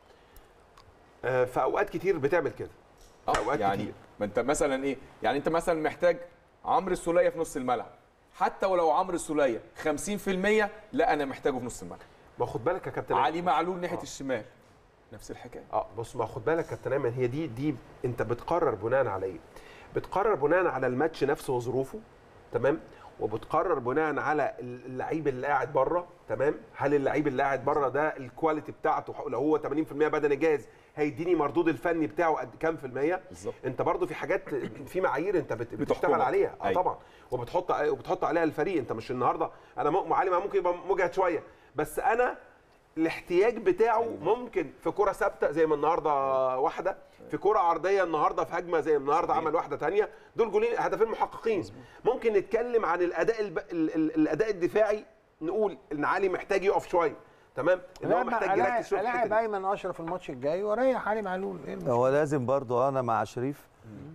آه في اوقات كتير بتعمل كده اه أوقات يعني كتير. ما انت مثلا ايه يعني انت مثلا محتاج عمرو السوليه في نص الملعب حتى ولو عمرو السوليه 50% لا انا محتاجه في نص الملعب ما خد بالك يا كابتن علي معلول ناحيه آه. الشمال نفس الحكايه اه بص ما خد بالك يا كابتن ايمن هي دي دي انت بتقرر بناء على ايه؟ بتقرر بناء على الماتش نفسه وظروفه تمام؟ وبتقرر بناء على اللعيب اللي قاعد بره تمام؟ هل اللعيب اللي قاعد بره ده الكواليتي بتاعته لو هو 80% بدني جاهز هيديني مردود الفني بتاعه قد كام في المية؟ بالظبط. انت برضو في حاجات في معايير انت بت- بتشتغل بتحكمك. عليها اه أيوة. طبعا وبتحط وبتحط عليها الفريق انت مش النهارده انا م- علي ممكن يبقى مجهد شويه بس انا الاحتياج بتاعه ممكن في كرة ثابته زي ما النهارده واحده في كرة عرضيه النهارده في هجمه زي النهارده عمل واحده تانية دول جولين هدفين محققين ممكن نتكلم عن الاداء الب... ال... ال... الاداء الدفاعي نقول ان علي محتاج يقف شويه تمام ان هو محتاج يركز شويه في الحتة الاعب دي. ايمن اشرف الماتش الجاي واريح علي معلول ايه المشكلة؟ هو لازم برضو انا مع شريف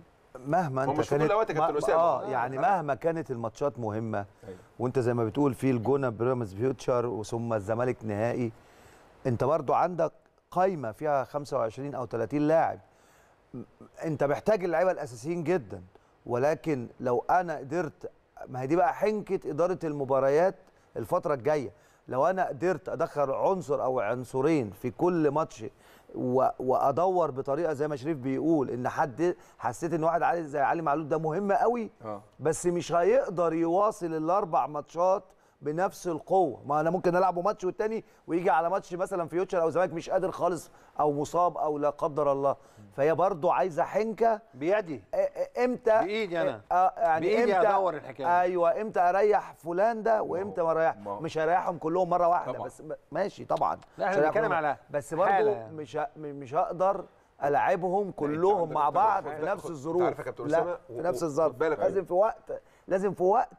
مهما هو انت مش في كل الأوقات يا كابتن ما- أسامة. اه يعني مهما كانت الماتشات مهمه أيوة. وانت زي ما بتقول في الجونه بيراميدز فيوتشر وثم الزمالك نهائي انت برضو عندك قايمه فيها 25 او 30 لاعب م- انت محتاج اللعيبه الاساسيين جدا ولكن لو انا قدرت ما هي دي بقى حنكه اداره المباريات الفتره الجايه لو انا قدرت ادخل عنصر او عنصرين في كل ماتش و- وادور بطريقه زي ما شريف بيقول ان حد حسيت ان واحد علي زي علي معلول ده مهم قوي اه بس مش هيقدر يواصل الاربع ماتشات بنفس القوه ما انا ممكن العبه ماتش والتاني ويجي على ماتش مثلا فيوتشر او زمالك مش قادر خالص او مصاب او لا قدر الله فهي برضو عايزه حنكه بيدي إ- إ- امتى بإيدي أنا. آه يعني بإيدي امتى أدور الحكاية. ايوه امتى اريح فلان ده وامتى ما اريح ما هو- مش هريحهم كلهم مره واحده طبعا. بس ب- ماشي طبعا لا، إحنا مش هريحهم بنتكلم كلهم. على بس برضو حالة يعني. مش ه- مش هقدر العبهم كلهم عندك- مع عندك- بعض في عندك- نفس خد- الظروف عارف يا كابتن لا أسامة، في و- نفس و- الظرف خد بالك لازم في وقت لازم في وقت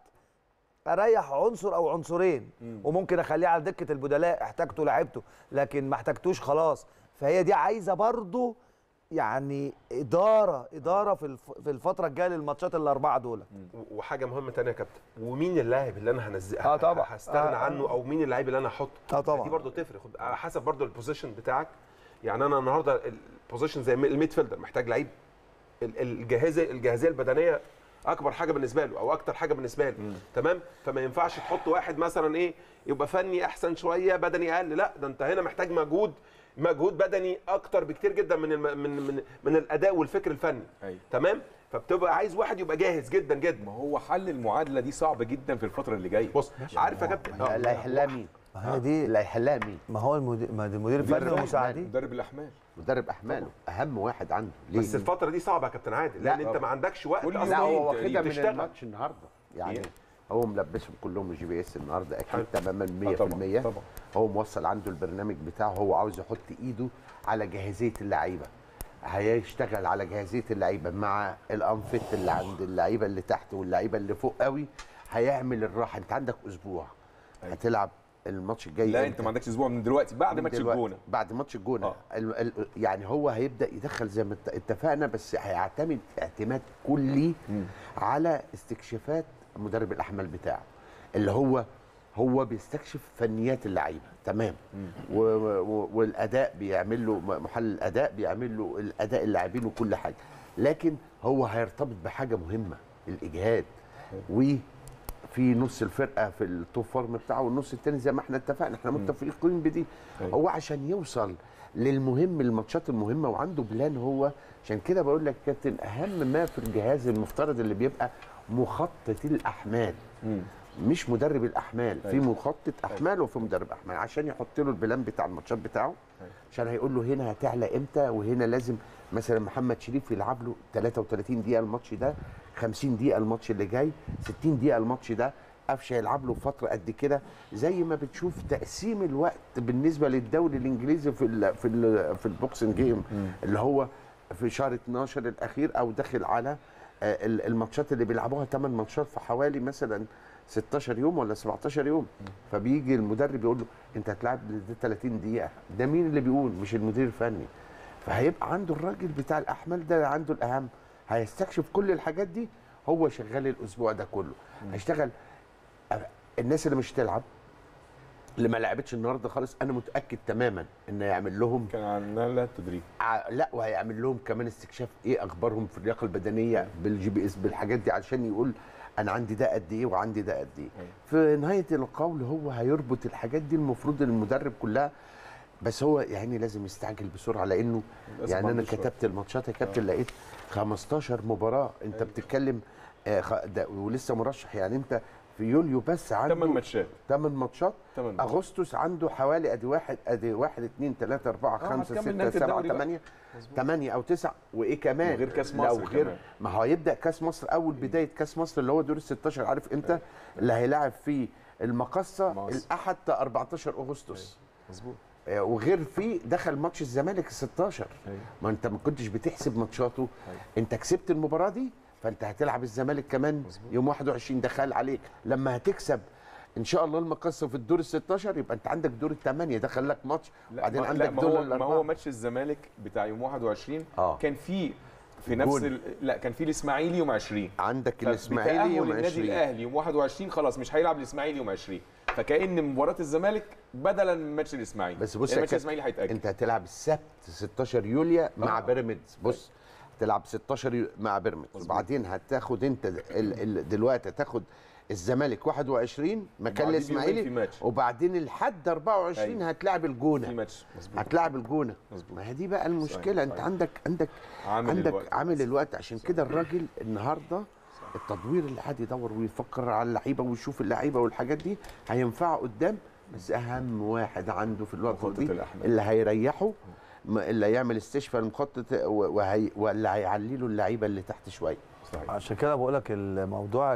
اريح عنصر او عنصرين وممكن اخليه على دكه البدلاء احتاجته لعبته لكن ما احتاجتوش خلاص فهي دي عايزه برضو يعني اداره اداره في الف- في الفتره الجايه للماتشات الاربعه دول وحاجه مهمه تانية يا كابتن ومين اللاعب اللي انا هنزل آه طبعا. هستغنى آه، آه. عنه او مين اللاعب اللي انا هحطه اه طبعا. دي برضه تفرق خد على حسب برضه البوزيشن بتاعك يعني انا النهارده البوزيشن زي الميد فيلدر محتاج لعيب ال- الجاهزيه الجاهزيه البدنيه اكبر حاجه بالنسبه له او اكتر حاجه بالنسبه له تمام فما ينفعش تحط واحد مثلا ايه يبقى فني احسن شويه بدني اقل لا ده انت هنا محتاج مجهود مجهود بدني اكتر بكتير جدا من الم... من من من الاداء والفكر الفني أيوة. تمام فبتبقى عايز واحد يبقى جاهز جدا جدا ما هو حل المعادله دي صعب جدا في الفتره اللي جايه بص عارف يا كابتن آه. اللي هيحلها مين؟ ما هي دي اللي هيحلها مين؟ ما هو المدير ما دي المدير الفني مدرب والمساعدين مدرب الاحمال مدرب احماله اهم واحد عنده ليه؟ بس الفتره دي صعبه يا كابتن عادل لا. لان انت ما عندكش وقت كل أصلاً لا هو يومين واخدها تقريباً من تشتغل. الماتش النهارده يعني إيه؟ هو ملبسهم كلهم جي بي اس النهارده حلو. اكيد تماما 100% آه طبعاً، طبعاً. هو موصل عنده البرنامج بتاعه هو عاوز يحط ايده على جاهزيه اللعيبه هيشتغل على جاهزيه اللعيبه مع الانفت اللي عند اللعيبه اللي تحت واللعيبه اللي فوق قوي هيعمل الراحه انت عندك اسبوع أيوة. هتلعب الماتش الجاي لا إمتى؟ انت ما عندكش اسبوع من دلوقتي بعد من ماتش دلوقتي. الجونه بعد ماتش الجونه آه. ال- ال- يعني هو هيبدا يدخل زي ما ات- اتفقنا بس هيعتمد اعتماد كلي على استكشافات مدرب الاحمال بتاعه اللي هو هو بيستكشف فنيات اللعيبه تمام و و والاداء بيعمل له م- محلل الاداء بيعمل له الاداء اللاعبين وكل حاجه لكن هو هيرتبط بحاجه مهمه الاجهاد في نص الفرقه في التوب فورم بتاعه والنص التاني زي ما احنا اتفقنا احنا متفقين بدي أيوة. هو عشان يوصل للمهم الماتشات المهمه وعنده بلان هو عشان كده بقول لك يا كابتن اهم ما في الجهاز المفترض اللي بيبقى مخطط الاحمال مم. مش مدرب الاحمال في أيوة. مخطط احمال وفي مدرب احمال عشان يحط له البلان بتاع الماتشات بتاعه أيوة. عشان هيقول له هنا هتعلى امتى وهنا لازم مثلا محمد شريف يلعب له 33 دقيقه الماتش ده 50 دقيقه الماتش اللي جاي 60 دقيقه الماتش ده قفشه يلعب له فتره قد كده زي ما بتشوف تقسيم الوقت بالنسبه للدوري الانجليزي في ال في ال في البوكسنج جيم اللي هو في شهر 12 الاخير او داخل على آه، ال- الماتشات اللي بيلعبوها 8 ماتشات في حوالي مثلا 16 يوم ولا 17 يوم فبيجي المدرب يقول له انت هتلعب ده 30 دقيقه ده مين اللي بيقول مش المدير الفني فهيبقى عنده الراجل بتاع الاحمال ده عنده الاهم هيستكشف كل الحاجات دي هو شغال الاسبوع ده كله هيشتغل الناس اللي مش هتلعب اللي ما لعبتش النهارده خالص انا متاكد تماما ان يعمل لهم كان عندنا لها تدريب ع- لا وهيعمل لهم كمان استكشاف ايه اخبارهم في اللياقه البدنيه بالجي بي اس بالحاجات دي عشان يقول انا عندي ده قد ايه وعندي ده قد ايه أيوة. في نهايه القول هو هيربط الحاجات دي المفروض المدرب كلها بس هو يعني لازم يستعجل بسرعه لانه للأسف يعني ما انا عندوش وقت. كتبت الماتشات يا كابتن لقيت 15 مباراه انت بتتكلم آه، خ- ده ولسه مرشح يعني انت في يوليو بس عنده 8 ماتشات 8 ماتشات 8 ماتشات اغسطس عنده حوالي ادي واحد ادي واحد اثنين ثلاثة أربعة آه، خمسة هتكمل ستة نهاية سبعة الدوري بقى. ثمانية ثمانية أو تسعة وإيه كمان وغير كأس لو مصر غير كمان. ما هو هيبدأ كأس مصر أول بداية كأس مصر اللي هو دور ال 16 عارف إمتى؟ اللي هيلاعب فيه المقصة مصر. الأحد 14 أغسطس مظبوط آه، وغير فيه دخل ماتش الزمالك ال 16 أيوة. ما انت ما كنتش بتحسب ماتشاته أيوة. انت كسبت المباراه دي فانت هتلعب الزمالك كمان مظبوط. يوم 21 دخل عليك لما هتكسب ان شاء الله المقصه في الدور ال 16 يبقى انت عندك دور الثمانيه دخل لك ماتش لا وبعدين ما عندك لا ما دور هو ما الاربعه هو ماتش الزمالك بتاع يوم 21 آه. كان في في نفس جول. ال... لا كان في الاسماعيلي يوم 20 عندك الاسماعيلي يوم النادي 20 الاهلي يوم 21 خلاص مش هيلعب الاسماعيلي يوم 20 فكأن مباراة الزمالك بدلا من ماتش الاسماعيلي بس بص يعني يا ماتش كابتن، الاسماعيلي هيتأجل انت هتلعب السبت 16 يوليو مع آه. بيراميدز بص تلعب 16 يو- مع بيراميدز مظبوط. وبعدين هتاخد انت ال ال دلوقتي هتاخد الزمالك 21 مكان وبعدين بيومين في الاسماعيلي ماتش. وبعدين الحد 24 أيوة. هتلاعب الجونه في ماتش مظبوط هتلاعب الجونه مظبوط. ما هي دي بقى المشكله انت صحيح. عندك عندك عامل عندك الوقت عامل بس. الوقت عشان كده الراجل النهارده التدوير اللي قاعد يدور ويفكر على اللعيبه ويشوف اللعيبه والحاجات دي هينفعه قدام بس اهم واحد عنده في الوقت مخطط دي الأحمال. اللي هيريحه ما- اللي هيعمل استشفاء المخطط و- وهي واللي هيعلي له اللعيبه اللي تحت شويه صحيح عشان كده بقول لك الموضوع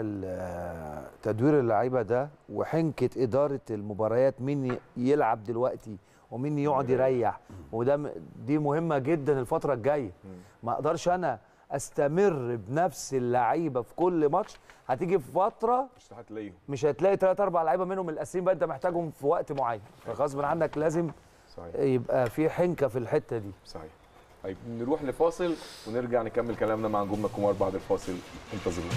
ال- تدوير اللعيبه ده وحنكه اداره المباريات مين ي- يلعب دلوقتي ومين يقعد يريح وده م- دي مهمه جدا الفتره الجايه ما اقدرش انا استمر بنفس اللعيبه في كل ماتش هتيجي في فتره مش هتلاقيهم مش هتلاقي ثلاث اربع لعيبه منهم الاساسيين بقى انت محتاجهم في وقت معين فغصب عنك لازم صحيح يبقى في حنكه في الحته دي صحيح طيب نروح لفاصل ونرجع نكمل كلامنا مع نجومنا الكبار بعد الفاصل انتظرونا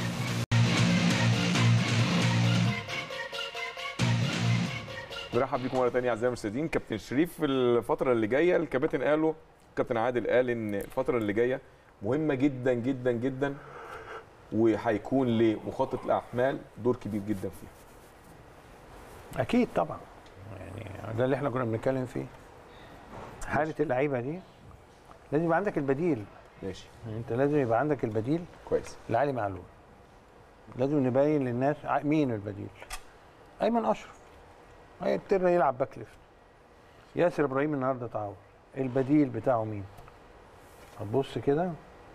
نرحب بيكم مره ثانيه اعزائي المشاهدين كابتن شريف في الفتره اللي جايه الكباتن قالوا كابتن عادل قال ان الفتره اللي جايه مهمه جدا جدا جدا وهيكون لمخطط الاحمال دور كبير جدا فيها اكيد طبعا يعني ده اللي احنا كنا بنتكلم فيه حاله اللعيبه دي لازم يبقى عندك البديل ماشي يعني انت لازم يبقى عندك البديل كويس لعلي معلول لازم نبين للناس ع- مين البديل ايمن اشرف هيضطر يلعب باك ليفت ياسر ابراهيم النهارده تعور البديل بتاعه مين هتبص كده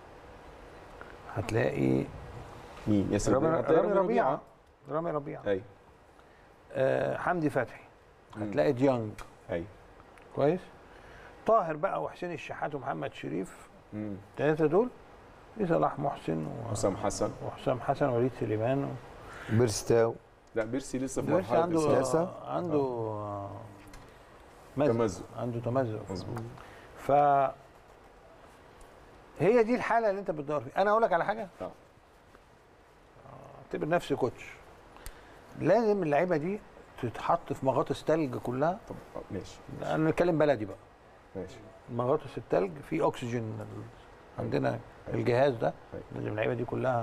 هتلاقي مين ياسر رامي إبراهيم؟ هتلاقي رامي ربيعه رامي ربيعه ايوه آه حمدي فتحي هتلاقي ديانج ايوه كويس طاهر بقى وحسين الشحات ومحمد شريف مم. الثلاثه دول في صلاح محسن و- حسام حسن وحسام حسن ووليد سليمان و... بيرستاو لا بيرسي لسه في بس مرحله عنده الإصابة. لسه؟ عنده آه، مزق. تمزق. عنده تمزق مظبوط ف هي دي الحاله اللي انت بتدور فيها انا اقول لك على حاجه آه. اعتبر نفسي كوتش لازم اللعيبه دي تتحط في مغاطس تلج كلها طب آه، ماشي انا نتكلم بلدي بقى ماشي مغاطس التلج في اكسجين عندنا الجهاز ده أيوة. لازم اللعيبه دي كلها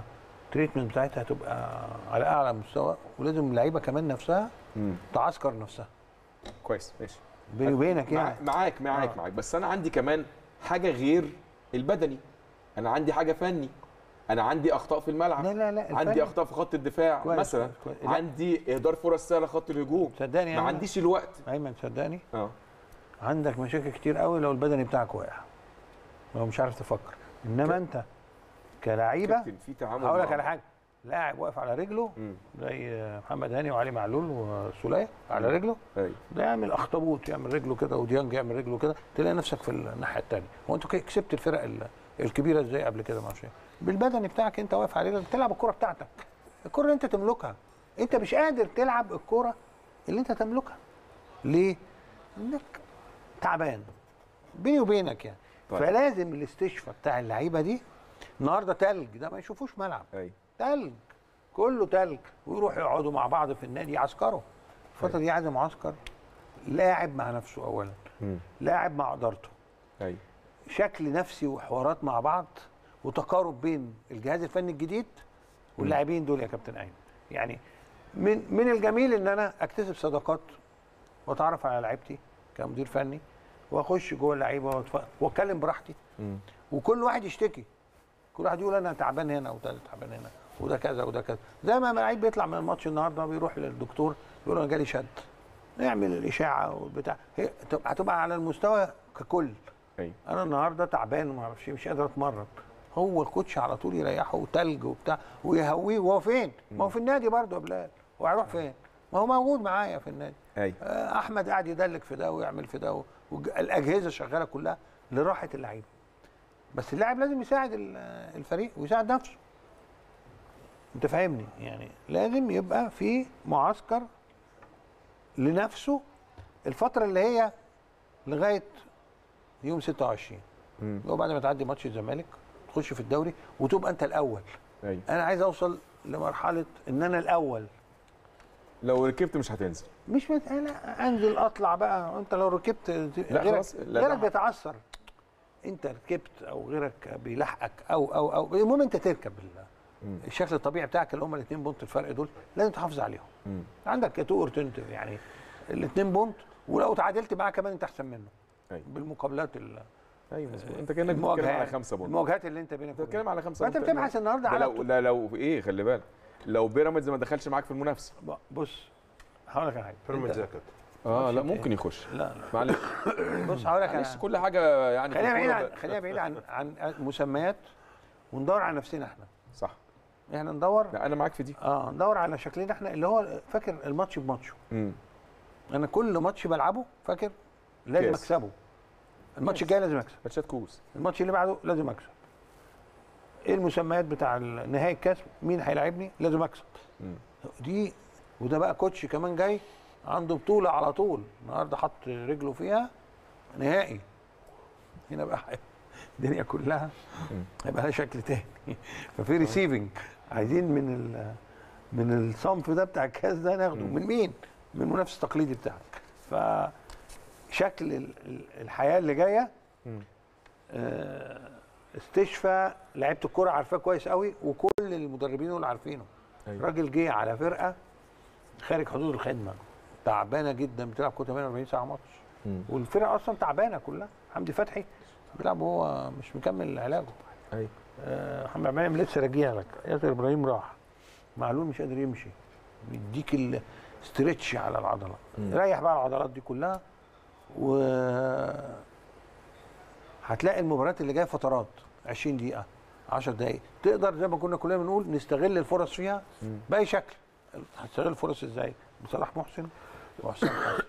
التريتمنت بتاعتها هتبقى على اعلى مستوى ولازم اللعيبه كمان نفسها مم. تعسكر نفسها كويس ماشي بيني وبينك مع- يعني معاك معاك آه. معاك بس انا عندي كمان حاجه غير البدني انا عندي حاجه فني انا عندي اخطاء في الملعب لا لا لا عندي الفني- اخطاء في خط الدفاع كويس، مثلا كويس، كويس. لا. عندي اهدار فرص سهله خط الهجوم صدقني ما أنا- عنديش الوقت ايمن صدقني اه عندك مشاكل كتير قوي لو البدني بتاعك واقع لو مش عارف تفكر انما انت كلعيبه كابتن في تعامل هقول لك مع- على حاجه لاعب واقف على رجله مم. زي محمد هاني وعلي معلول وسوليه على رجله ايوه ده يعمل اخطبوط يعمل رجله كده وديانج يعمل رجله كده تلاقي نفسك في الناحيه الثانيه هو انت كي- كسبت الفرق ال- الكبيره ازاي قبل كده ما اعرفش إيه. بالبدني بتاعك انت واقف على رجلك تلعب الكره بتاعتك الكره اللي انت تملكها انت مش قادر تلعب الكره اللي انت تملكها ليه انك تعبان بيني وبينك يعني طيب. فلازم الاستشفاء بتاع اللعيبه دي النهارده تلج ده ما يشوفوش ملعب ايوه تلج كله تلج ويروحوا يقعدوا مع بعض في النادي يعسكروا الفتره دي عايزه معسكر لاعب مع نفسه اولا مم. لاعب مع ادارته ايوه شكل نفسي وحوارات مع بعض وتقارب بين الجهاز الفني الجديد واللاعبين دول يا كابتن ايمن يعني من من الجميل ان انا اكتسب صداقات واتعرف على لعيبتي كمدير فني واخش جوه اللعيبه وأتف- واتكلم براحتي مم. وكل واحد يشتكي كل واحد يقول انا تعبان هنا وده تعبان هنا وده كذا وده كذا زي ما لعيب بيطلع من الماتش النهارده بيروح للدكتور يقول انا جالي شد نعمل الاشاعه والبتاع هي هتبقى- هتبقى على المستوى ككل ايوه انا النهارده تعبان وما اعرفش إيه، مش قادر اتمرن هو الكوتش على طول يريحه وتلج وبتاع ويهويه وهو فين؟ ما هو في النادي برضه يا بلال هو هيروح فين؟ ما هو موجود معايا في النادي ايوه آه، احمد قاعد يدلك في ده ويعمل في ده والاجهزه شغاله كلها لراحه اللعيبه بس اللاعب لازم يساعد ال- الفريق ويساعد نفسه انت فاهمني يعني لازم يبقى في معسكر لنفسه الفتره اللي هي لغايه يوم 26 مم. اللي هو بعد ما تعدي ماتش الزمالك تخش في الدوري وتبقى انت الاول ايوه انا عايز اوصل لمرحله ان انا الاول لو ركبت مش هتنزل مش مت... انا انزل اطلع بقى انت لو ركبت غيرك خلاص، لا غيرك ده- بيتعثر انت ركبت او غيرك بيلحقك او او او المهم انت تركب ال- مم. الشكل الطبيعي بتاعك اللي هم الاثنين بونت الفرق دول لازم تحافظ عليهم مم. عندك تو اورتنتيف يعني الاثنين بونت ولو تعادلت معاه كمان انت احسن منه أيوة. بالمقابلات ال- ايوه مظبوط انت كانك المواجهه بتتكلم على يعني. خمسه بونت المواجهات اللي انت بينك انت بتتكلم على خمسه فانت بونت. بتبحث النهارده ده على لو ده لو ايه خلي بالك لو بيراميدز ما دخلش معاك في المنافسه بص هقول لك على حاجه بيراميدز انت- يا كابتن اه لا ماتش ممكن يخش لا لا معلش بص هقول لك معلش على كل حاجه يعني في خلينا بعيد الكورة عن خلينا بعيد عن عن مسميات وندور على نفسنا احنا صح احنا ندور لا انا معاك في دي اه ندور على شكلنا احنا اللي هو فاكر الماتش بماتشه امم انا كل ماتش بلعبه فاكر لازم كاس. اكسبه الماتش الجاي لازم اكسب ماتشات كوس الماتش اللي بعده لازم اكسب ايه المسميات بتاع نهائي الكاس مين هيلاعبني لازم اكسب مم. دي وده بقى كوتش كمان جاي عنده بطوله على طول النهارده حط رجله فيها نهائي هنا بقى الدنيا كلها هيبقى لها شكل تاني ففي ريسيفنج عايزين من ال من الصنف ده بتاع الكاس ده ناخده من مين؟ من المنافس التقليدي بتاعك فشكل ال- ال- الحياه اللي جايه مم. آه، استشفاء لعيبه الكوره عارفاه كويس قوي وكل المدربين دول عارفينه أيوة. راجل جه على فرقه خارج حدود الخدمه تعبانه جدا بتلعب كوره 48 ساعه ماتش مم. والفرقه اصلا تعبانه كلها حمدي فتحي بيلعب وهو مش مكمل علاجه ايوه آه، محمد عبد لسه راجع لك ياسر ابراهيم راح معلول مش قادر يمشي بيديك الاسترتش على العضله مم. ريح بقى العضلات دي كلها و هتلاقي المباريات اللي جايه فترات 20 دقيقه 10 دقائق تقدر زي ما كنا كلنا بنقول نستغل الفرص فيها مم. باي شكل هتستغل الفرص ازاي بصلاح محسن وحسام حسن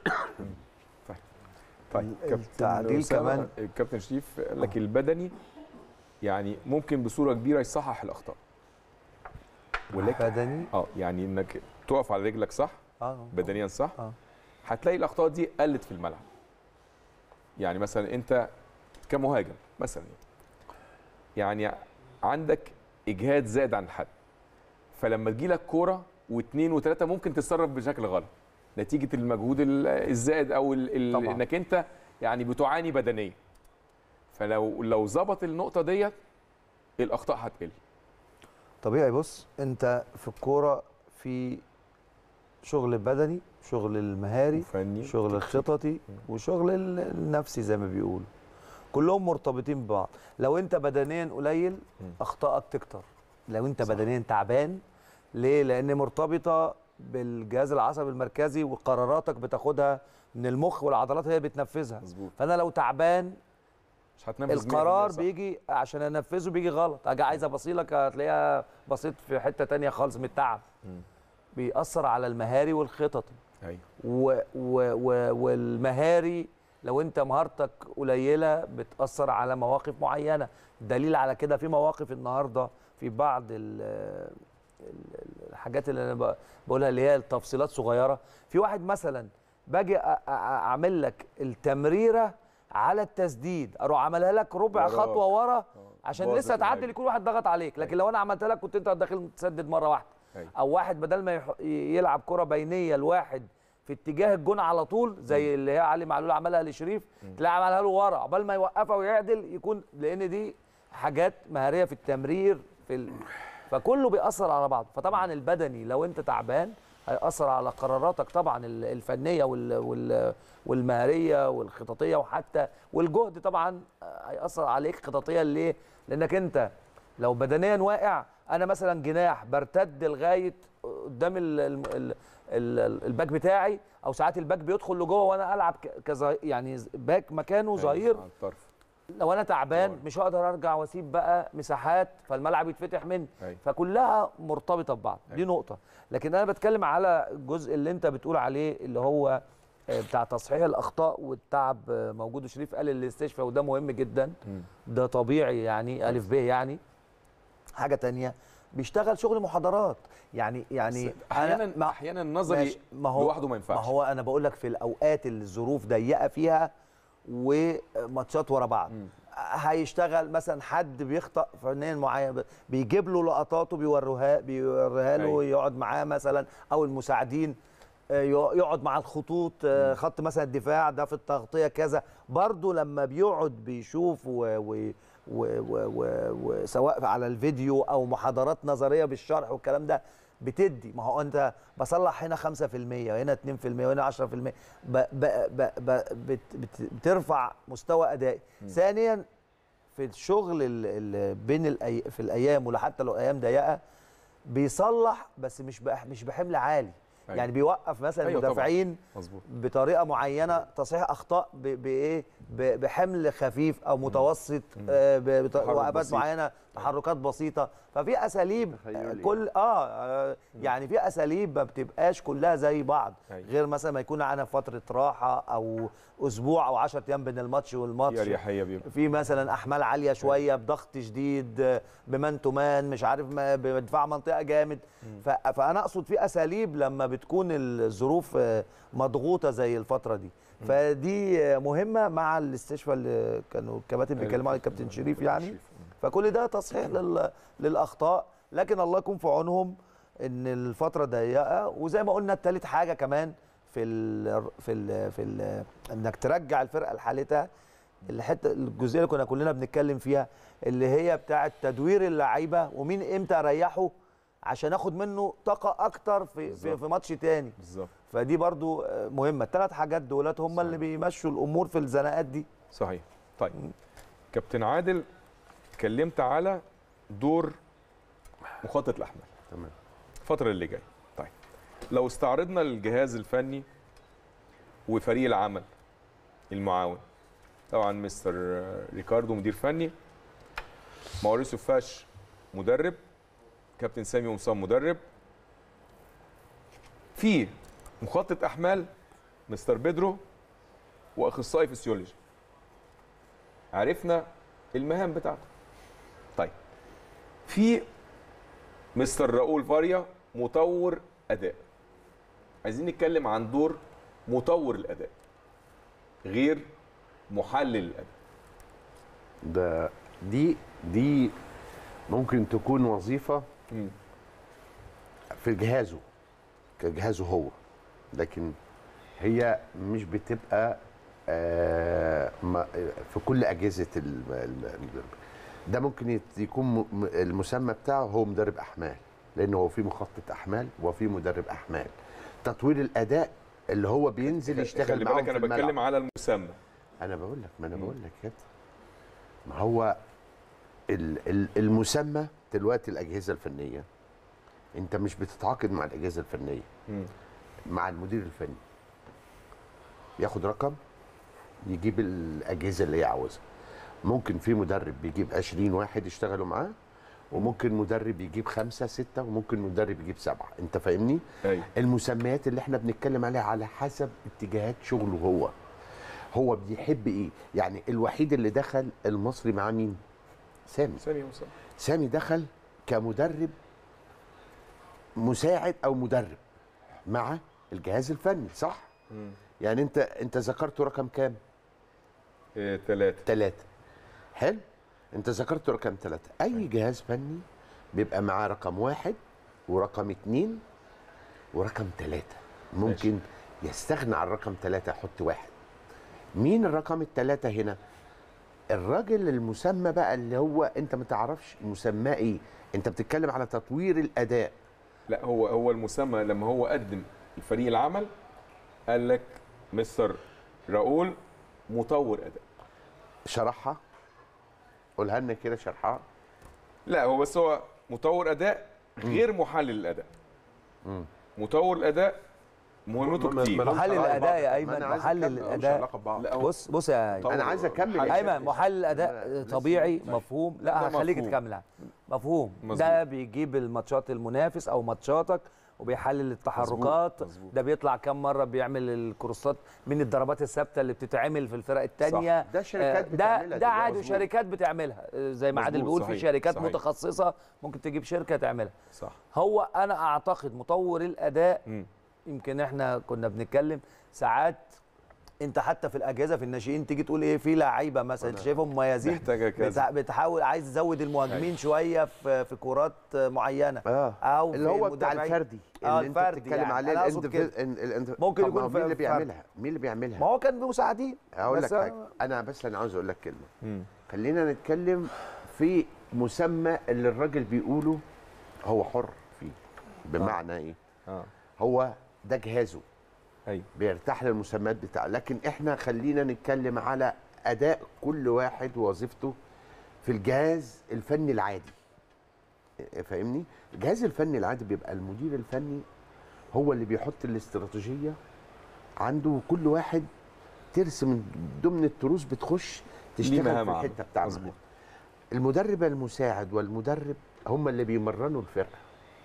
طيب التعديل أسامة، كمان. الكابتن شريف قال لك البدني يعني ممكن بصوره كبيره يصحح الاخطاء ولكن بدني اه يعني انك تقف على رجلك صح اه بدنيا صح آه. هتلاقي الاخطاء دي قلت في الملعب يعني مثلا انت كمهاجم مثلا يعني عندك اجهاد زائد عن الحد فلما تجيلك كوره واثنين وثلاثه ممكن تتصرف بشكل غلط نتيجه المجهود ال- الزائد او ال- ال- طبعاً. انك انت يعني بتعاني بدنيا فلو لو ظبط النقطه ديت الاخطاء هتقل طبيعي بص انت في الكوره في شغل بدني شغل المهاري وفني شغل الخططي وشغل ال- النفسي زي ما بيقولوا كلهم مرتبطين ببعض لو انت بدنيا قليل اخطائك تكتر لو انت صح. بدنيا تعبان ليه لان مرتبطه بالجهاز العصبي المركزي وقراراتك بتاخدها من المخ والعضلات هي بتنفذها مظبوط فانا لو تعبان مش هتنفذ 100% القرار صح. بيجي عشان انفذه بيجي غلط اجي عايز ابصيلك هتلاقيها بصيت في حته تانية خالص من التعب مم. بيأثر على المهاري والخططي ايوه و و و والمهاري لو انت مهارتك قليله بتاثر على مواقف معينه دليل على كده في مواقف النهارده في بعض ال ال- الحاجات اللي انا ب- بقولها اللي هي التفصيلات صغيره في واحد مثلا باجي أ- أ- اعمل لك التمريره على التسديد اروح عملها لك ربع وراك. خطوه ورا عشان باظت لسه تعدل الهجمة. يكون واحد ضغط عليك لكن لو انا عملتها لك كنت انت داخل تسدد مره واحده أيوة. او واحد بدل ما يح- يلعب كره بينيه لواحد في اتجاه الجون على طول زي اللي هي علي معلول عملها لشريف تلاقي عملها له ورا عقبال ما يوقفها ويعدل يكون لان دي حاجات مهاريه في التمرير في ال... فكله بيأثر على بعضه فطبعا البدني لو انت تعبان هيأثر على قراراتك طبعا ال- الفنيه وال... وال... والمهاريه والخططيه وحتى والجهد طبعا هيأثر عليك خططيا ليه؟ لانك انت لو بدنيا واقع انا مثلا جناح برتد لغايه قدام ال ال ال ال الباك بتاعي او ساعات الباك بيدخل لجوه وانا العب ك- كظهير يعني باك مكانه ظهير على الطرف لو انا تعبان طبعاً. مش هقدر ارجع واسيب بقى مساحات فالملعب يتفتح مني أيوة. فكلها مرتبطه ببعض دي أيوة. نقطه لكن انا بتكلم على الجزء اللي انت بتقول عليه اللي هو آه، بتاع تصحيح الاخطاء والتعب آه، موجود وشريف قال الاستشفاء وده مهم جدا مم. ده طبيعي يعني الف ب يعني حاجه تانية بيشتغل شغل محاضرات يعني يعني بس احيانا أنا- ما- احيانا النظري ماشي، ما هو لوحده ما ينفعش ما هو انا بقول لك في الاوقات اللي الظروف ضيقه فيها وماتشات ورا بعض مم. هيشتغل مثلا حد بيخطأ فنان معين بيجيب له لقطاته بيوروها بيوريها له أيوة. يقعد معاه مثلا او المساعدين آه، يقعد مع الخطوط آه، خط مثلا الدفاع ده في التغطيه كذا برضه لما بيقعد بيشوف و و و و و وسواء على الفيديو او محاضرات نظريه بالشرح والكلام ده بتدي ما هو انت بصلح هنا 5% وهنا 2% وهنا 10% ب ب ب ب بت بت بترفع مستوى ادائي ثانيا في الشغل ال- ال- بين الأي في الايام ولا حتى لو ايام ضيقه بيصلح بس مش بح مش بحمل عالي أيوة. يعني بيوقف مثلا أيوة طبعاً. المدافعين مظبوط بطريقه معينه تصحيح اخطاء ب- بايه ب- بحمل خفيف او متوسط آه، ب- بط- تحرك وقفات بسيط. معينه تحركات بسيطه ففي اساليب آه، تخيلي. كل اه آه، يعني في اساليب ما بتبقاش كلها زي بعض أيوة. غير مثلا ما يكون عندنا فتره راحه او اسبوع او 10 ايام بين الماتش في والماتش اريحيه بيبقى في مثلا احمال عاليه شويه بضغط شديد آه، بمان تو مان مش عارف ما بدفاع منطقه جامد ف- فانا اقصد في اساليب لما بتكون الظروف آه، مضغوطه زي الفتره دي فدي آه، مهمه مع الاستشفاء اللي كانوا الكباتن بيتكلموا عليه الكابتن شريف يعني فكل ده تصحيح لل... للاخطاء لكن الله يكون في عونهم ان الفتره ضيقه وزي ما قلنا التالت حاجه كمان في ال... في ال... في ال... انك ترجع الفرقه لحالتها الحته الجزئيه اللي كنا كلنا بنتكلم فيها اللي هي بتاعه تدوير اللعيبه ومين امتى اريحه عشان اخد منه طاقه اكتر في في, بالظبط. في ماتش تاني بالظبط فدي برضو آه، مهمه الثلاث حاجات دولت هم اللي بيمشوا الامور في الزناقات دي صحيح طيب كابتن عادل اتكلمت على دور مخطط الاحمال تمام الفتره اللي جايه طيب لو استعرضنا الجهاز الفني وفريق العمل المعاون طبعا مستر ريكاردو مدير فني ماوريسيو فاش مدرب كابتن سامي قمصان مدرب في مخطط احمال مستر بيدرو واخصائي فسيولوجي عرفنا المهام بتاعته طيب في مستر راؤول فاريا مطور اداء عايزين نتكلم عن دور مطور الاداء غير محلل الاداء ده دي دي ممكن تكون وظيفه مم. في جهازه كجهازه هو لكن هي مش بتبقى آه ما- في كل اجهزه ال- ال- ال- ده ممكن يت- يكون م- م- المسمى بتاعه هو مدرب احمال لان هو في مخطط احمال وفي مدرب احمال تطوير الاداء اللي هو بينزل يشتغل خلي معاهم بالك في انا الملعب. بتكلم على المسمى انا بقول لك ما انا بقول لك كده ما هو ال- ال- المسمى دلوقتي الاجهزه الفنيه انت مش بتتعاقد مع الاجهزه الفنيه مم. مع المدير الفني ياخد رقم يجيب الاجهزه اللي هي عاوزها ممكن في مدرب بيجيب 20 واحد يشتغلوا معاه وممكن مدرب يجيب خمسة ستة وممكن مدرب يجيب سبعة انت فاهمني ايوه المسميات اللي احنا بنتكلم عليها على حسب اتجاهات شغله هو هو بيحب ايه يعني الوحيد اللي دخل المصري مع مين سامي ثانيه وصل سامي دخل كمدرب مساعد او مدرب مع الجهاز الفني صح يعني انت انت ذكرت رقم كام ثلاثه ثلاثة حلو انت ذكرت رقم ثلاثة اي جهاز فني بيبقى معاه رقم واحد ورقم اتنين ورقم ثلاثة ممكن يستغنى عن رقم ثلاثة يحط واحد مين الرقم الثلاثة هنا الراجل المسمى بقى اللي هو انت ما تعرفش مسماه ايه انت بتتكلم على تطوير الاداء لا هو هو المسمى لما هو قدم الفريق العمل قال لك مستر راؤول مطور اداء شرحها قولها لنا كده شرحها لا هو بس هو مطور اداء غير محلل الاداء مطور الاداء مهمته ما- كتير ما- محلل علاقة الاداء ببعض. يا ما ايمن أنا عايز محلل أكمل. ملوش الاداء علاقه ببعض لا هو بص بص يا أيمن. انا عايز اكمل ايمن محلل الاداء أنا- طبيعي لسه- مفهوم ده لا هخليك مفهوم. تكمل مفهوم مظبوط. ده بيجيب الماتشات المنافس او ماتشاتك وبيحلل التحركات مظبوط. ده بيطلع كم مره بيعمل الكروسات من الضربات الثابته اللي بتتعمل في الفرق الثانيه ده شركات ده بتعملها ده دلوقتي. عادي مظبوط. وشركات بتعملها آه، زي ما عادل مظبوط، بيقول في صحيح، شركات صحيح. متخصصه ممكن تجيب شركه تعملها صح هو انا اعتقد مطور الاداء مم. يمكن احنا كنا بنتكلم ساعات انت حتى في الاجهزه في الناشئين تيجي تقول ايه في لعيبه مثلا انت شايفهم مميزين محتاجة كذا. بتع- بتحاول عايز تزود المهاجمين شويه في في كورات معينه اه او اللي في هو بتاع المدافعين. الفردي اه اللي انت الفردي بتتكلم يعني. عليه أنا أقصد الانت كده. الانت ممكن طب يكون ما هو في- مين اللي في- بيعملها مين اللي بيعملها ما هو كان بمساعدين هقول لك بس حاجه انا بس انا عاوز اقول لك كلمه مم. خلينا نتكلم في مسمى اللي الراجل بيقوله هو حر فيه بمعنى ايه اه هو ده جهازه ايوه بيرتاح للمسميات بتاعه لكن احنا خلينا نتكلم على اداء كل واحد ووظيفته في الجهاز الفني العادي فاهمني الجهاز الفني العادي بيبقى المدير الفني هو اللي بيحط الاستراتيجيه عنده وكل واحد ترس من ضمن التروس بتخش تشتغل في مهام عامة. الحته بتاعته مظبوط. المدرب المساعد والمدرب هم اللي بيمرنوا الفرقه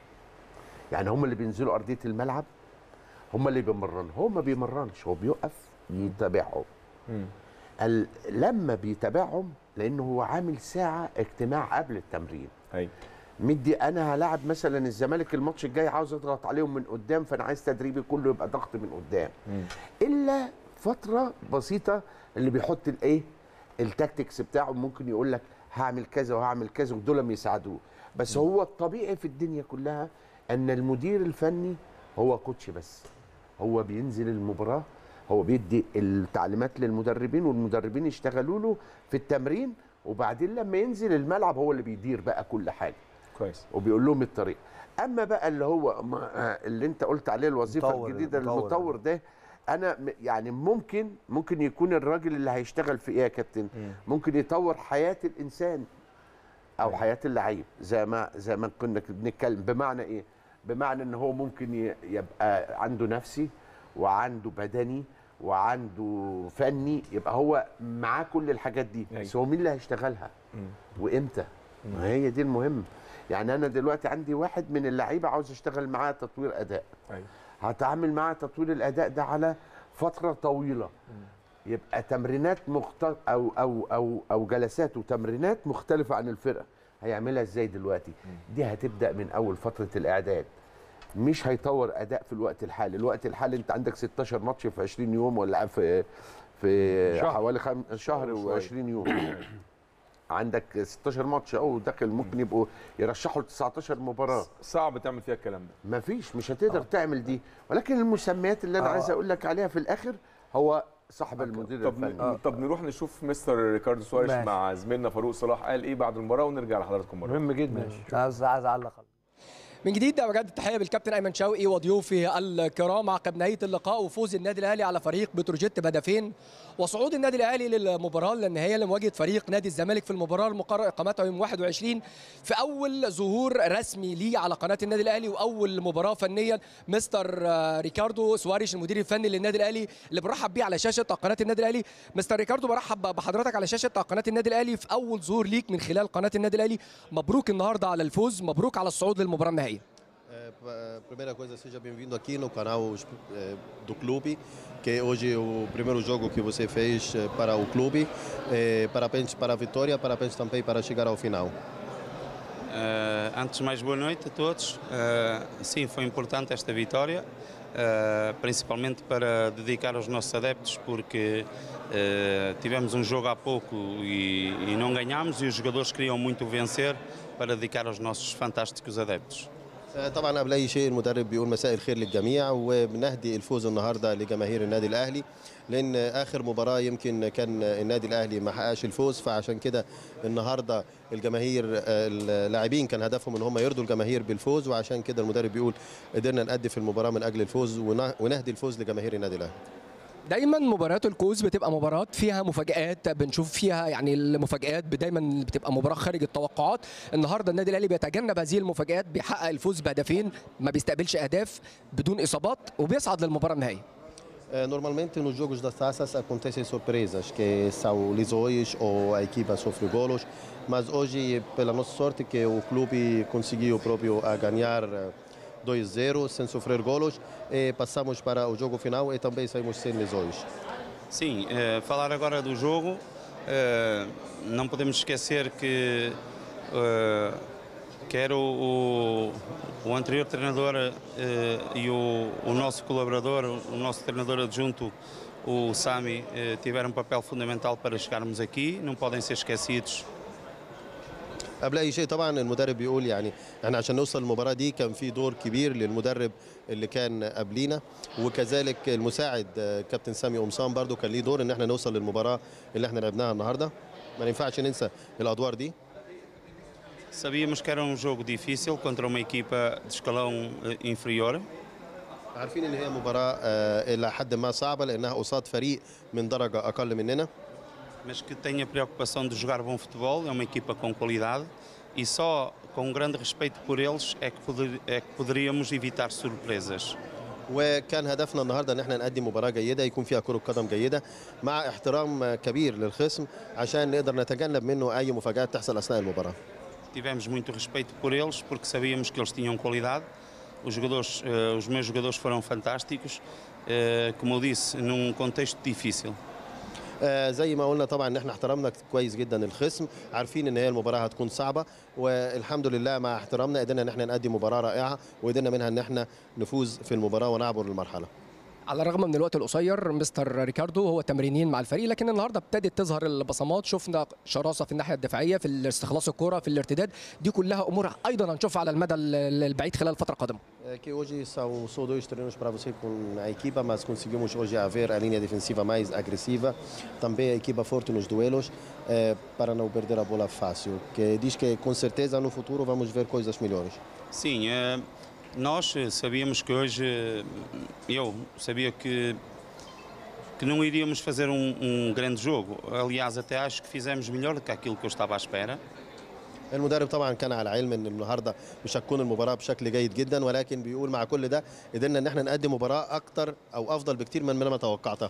يعني هم اللي بينزلوا ارضيه الملعب هم اللي بيمرنوا هو ما بيمرنش هو بيقف يتابعهم مم. ال- لما بيتابعهم لانه هو عامل ساعه اجتماع قبل التمرين ايوه مدي انا هلاعب مثلا الزمالك الماتش الجاي عاوز اضغط عليهم من قدام فانا عايز تدريبي كله يبقى ضغط من قدام مم. الا فتره بسيطه اللي بيحط الايه التاكتكس بتاعه ممكن يقول لك هعمل كذا وهعمل كذا ودول يساعدوه بس هو الطبيعي في الدنيا كلها ان المدير الفني هو كوتش بس هو بينزل المباراه هو بيدي التعليمات للمدربين والمدربين يشتغلوا له في التمرين وبعدين لما ينزل الملعب هو اللي بيدير بقى كل حاجه كويس وبيقول لهم الطريقه اما بقى اللي هو ما اللي انت قلت عليه الوظيفه مطور- الجديده مطور. المطور ده انا م- يعني ممكن ممكن يكون الراجل اللي هيشتغل في ايه يا كابتن ممكن يطور حياه الانسان او حياه اللعيب زي ما زي ما كنا بنتكلم بمعنى ايه بمعنى ان هو ممكن ي- يبقى عنده نفسي وعنده بدني وعنده فني يبقى هو معاه كل الحاجات دي أيوة. بس هو مين اللي هيشتغلها وامتى ما هي دي المهم يعني انا دلوقتي عندي واحد من اللعيبه عاوز اشتغل معاه تطوير اداء ايوه هتعامل معاه تطوير الاداء ده على فتره طويله يبقى تمرينات مخت... او او او او جلسات وتمرينات مختلفه عن الفرقه هيعملها ازاي دلوقتي دي هتبدا من اول فتره الاعداد مش هيطور اداء في الوقت الحالي الوقت الحالي انت عندك 16 ماتش في 20 يوم ولا في في شهر. حوالي خم... شهر شوية. و20 يوم عندك 16 ماتش او داخل ممكن يبقوا يرشحوا ل 19 مباراه صعب تعمل فيها الكلام ده مفيش مش هتقدر تعمل دي ولكن المسميات اللي انا آه. عايز اقول لك عليها في الاخر هو صاحب المدير طب الفني ن- طب نروح نشوف مستر ريكاردو سواريش ماشي. مع زميلنا فاروق صلاح قال ايه بعد المباراه ونرجع لحضراتكم مره مهم جدا عايز عايز اعلق من جديد بجد التحيه بالكابتن ايمن شوقي وضيوفه الكرام عقب نهايه اللقاء وفوز النادي الاهلي على فريق بتروجيت بهدفين وصعود النادي الاهلي للمباراه النهائيه لمواجهه فريق نادي الزمالك في المباراه المقرر اقامتها يوم 21 في اول ظهور رسمي ليه على قناه النادي الاهلي واول مباراه فنيا مستر آه، ريكاردو سواريش المدير الفني للنادي الاهلي اللي برحب بيه على شاشه قناه النادي الاهلي مستر ريكاردو برحب بحضرتك على شاشه قناه النادي الاهلي في اول ظهور ليك من خلال قناه النادي الاهلي مبروك النهارده على الفوز مبروك على الصعود للمباراه النهائيه É, pa- primeira coisa, seja bem-vindo aqui no canal eh, do clube, que hoje é o primeiro jogo que você fez eh, para o clube. Eh, Parabéns para a vitória, parabéns também para chegar ao final. Eh, antes de mais, boa noite a todos. Eh, sim, foi importante esta vitória, eh, principalmente para dedicar aos nossos adeptos, porque eh, tivemos um jogo há pouco e, e não ganhámos, e os jogadores queriam muito vencer para dedicar aos nossos fantásticos adeptos. آه، طبعا قبل اي شيء المدرب بيقول مساء الخير للجميع وبنهدي الفوز النهارده لجماهير النادي الاهلي لان اخر مباراه يمكن كان النادي الاهلي ما حققش الفوز فعشان كده النهارده الجماهير آه، اللاعبين كان هدفهم ان هم يرضوا الجماهير بالفوز وعشان كده المدرب بيقول قدرنا نأدي في المباراه من اجل الفوز ونه- ونهدي الفوز لجماهير النادي الاهلي دايما مباريات الكوز بتبقى مباريات فيها مفاجآت بنشوف فيها يعني المفاجآت دايما بتبقى مباراة خارج التوقعات النهارده النادي الاهلي بيتجنب هذه المفاجآت بيحقق الفوز بهدفين ما bيستقبلش اهداف بدون اصابات وبيصعد للمباراة النهائية É, Normalmente nos jogos das taças acontecem surpresas, que são lesões ou a equipa sofre golos, mas hoje, pela nossa sorte, que o clube conseguiu próprio a ganhar eh, 2-0 sem sofrer golos, e passamos para o jogo final e também saímos sem lesões. Sim, eh, falar agora do jogo, eh, não podemos esquecer que eh, quer o, o, o anterior treinador eh, e o, o nosso colaborador, o nosso treinador adjunto, o Sami, eh, tiveram um papel fundamental para chegarmos aqui, não podem ser esquecidos. قبل اي شيء طبعا المدرب بيقول يعني احنا عشان نوصل للمباراه دي كان في دور كبير للمدرب اللي كان قبلينا وكذلك المساعد آه، كابتن سامي قمصان برضو كان ليه دور ان احنا نوصل للمباراه اللي احنا لعبناها النهارده ما ينفعش ننسى الادوار دي Sabíamos que era um jogo difícil contra uma equipa de escalão eh, inferior, عارفين ان هي مباراه آه، الى حد ما صعبه لانها قصاد فريق من درجه اقل مننا mas que tem a preocupação de jogar bom futebol, é uma equipa com qualidade e só com um grande respeito por eles é que, poder- é que poderíamos evitar surpresas. وكان هدفنا النهارده ان احنا نقدم مباراه جيده يكون فيها كره قدم جيده مع احترام كبير للخصم عشان نقدر نتجنب منه اي مفاجات تحصل اثناء المباراه Tivemos muito respeito por eles porque sabíamos que eles tinham qualidade. Os, jogadores, eh, os meus jogadores foram fantásticos, eh, como eu disse, num contexto difícil. آه زي ما قلنا طبعا ان احنا احترمنا كويس جدا الخصم عارفين ان هي المباراه هتكون صعبه والحمد لله مع احترامنا قدرنا ان احنا نقدم مباراه رائعه وقدرنا منها ان احنا نفوز في المباراه ونعبر المرحله على الرغم من الوقت القصير مستر ريكاردو هو تمرينين مع الفريق لكن النهارده ابتدت تظهر البصمات شفنا شراسه في الناحيه الدفاعيه في استخلاص الكره في الارتداد دي كلها امور ايضا هنشوفها على المدى ال- البعيد خلال الفتره القادمه É que hoje são só dois treinos para você com a equipa, mas conseguimos hoje haver a linha defensiva mais agressiva, também a equipa forte nos duelos, eh, para não perder a bola fácil. Que diz que com certeza no futuro vamos ver coisas melhores. Sim, eh, nós eh, sabíamos que hoje, eh, eu sabia que, que não iríamos fazer um, um grande jogo. Aliás, até acho que fizemos melhor do que aquilo que eu estava à espera. المدرب طبعا كان على علم ان النهارده مش هتكون المباراه بشكل جيد جدا ولكن بيقول مع كل ده قدرنا ان احنا نقدم مباراه اكتر او افضل بكتير من ما توقعتها.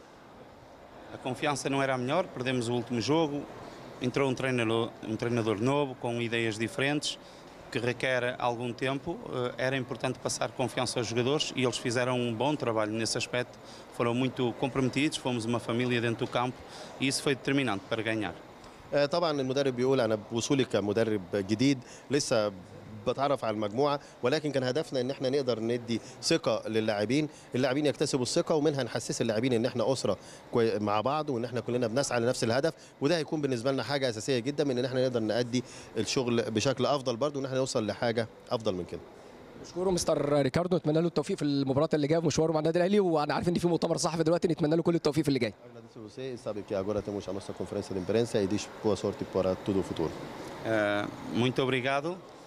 A confiança não era a melhor, perdemos o último jogo. Entrou um treinador, um treinador novo, com ideias diferentes, que requer algum tempo. Eh, Era importante passar confiança aos jogadores e eles fizeram um bom trabalho nesse aspecto. Foram muito comprometidos, fomos uma família dentro do campo e isso foi determinante para ganhar. آه، طبعا المدرب بيقول انا بوصولي كمدرب جديد لسه بتعرف على المجموعه ولكن كان هدفنا ان احنا نقدر ندي ثقه للاعبين اللاعبين يكتسبوا الثقه ومنها نحسس اللاعبين ان احنا اسره كوي- مع بعض وان احنا كلنا بنسعى لنفس الهدف وده هيكون بالنسبه لنا حاجه اساسيه جدا من ان احنا نقدر نادي الشغل بشكل افضل برضو وان احنا نوصل لحاجه افضل من كده نشكره مستر ريكاردو نتمنى له التوفيق في المباراه اللي جايه في مشواره مع النادي الاهلي وانا عارف ان في مؤتمر صحفي دلوقتي نتمنى له كل التوفيق في اللي جاي Agradeço você e sabe que agora temos a nossa conferência de imprensa e diz boa sorte para tudo o futuro. Eh, muito obrigado.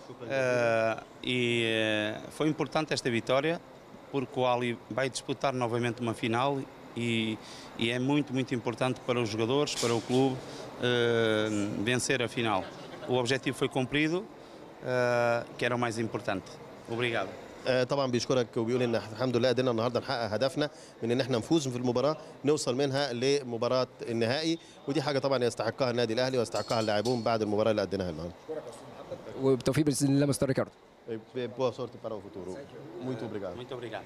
Eh, e eh, foi importante esta vitória, porque o Ali vai disputar novamente uma final e, e é muito, muito importante para os jogadores, para o clube, eh, vencer a final. O objetivo foi cumprido, eh, que era o mais importante. Obrigado. آه، طبعا بيشكرك وبيقول ان الحمد لله قدرنا النهارده نحقق هدفنا من ان احنا نفوز في المباراه نوصل منها لمباراه النهائي ودي حاجه طبعا يستحقها النادي الاهلي ويستحقها اللاعبون بعد المباراه اللي قدمناها النهارده. وبالتوفيق باذن الله مستر ريكاردو Boa sorte para o futuro. Muito obrigado. Muito obrigado.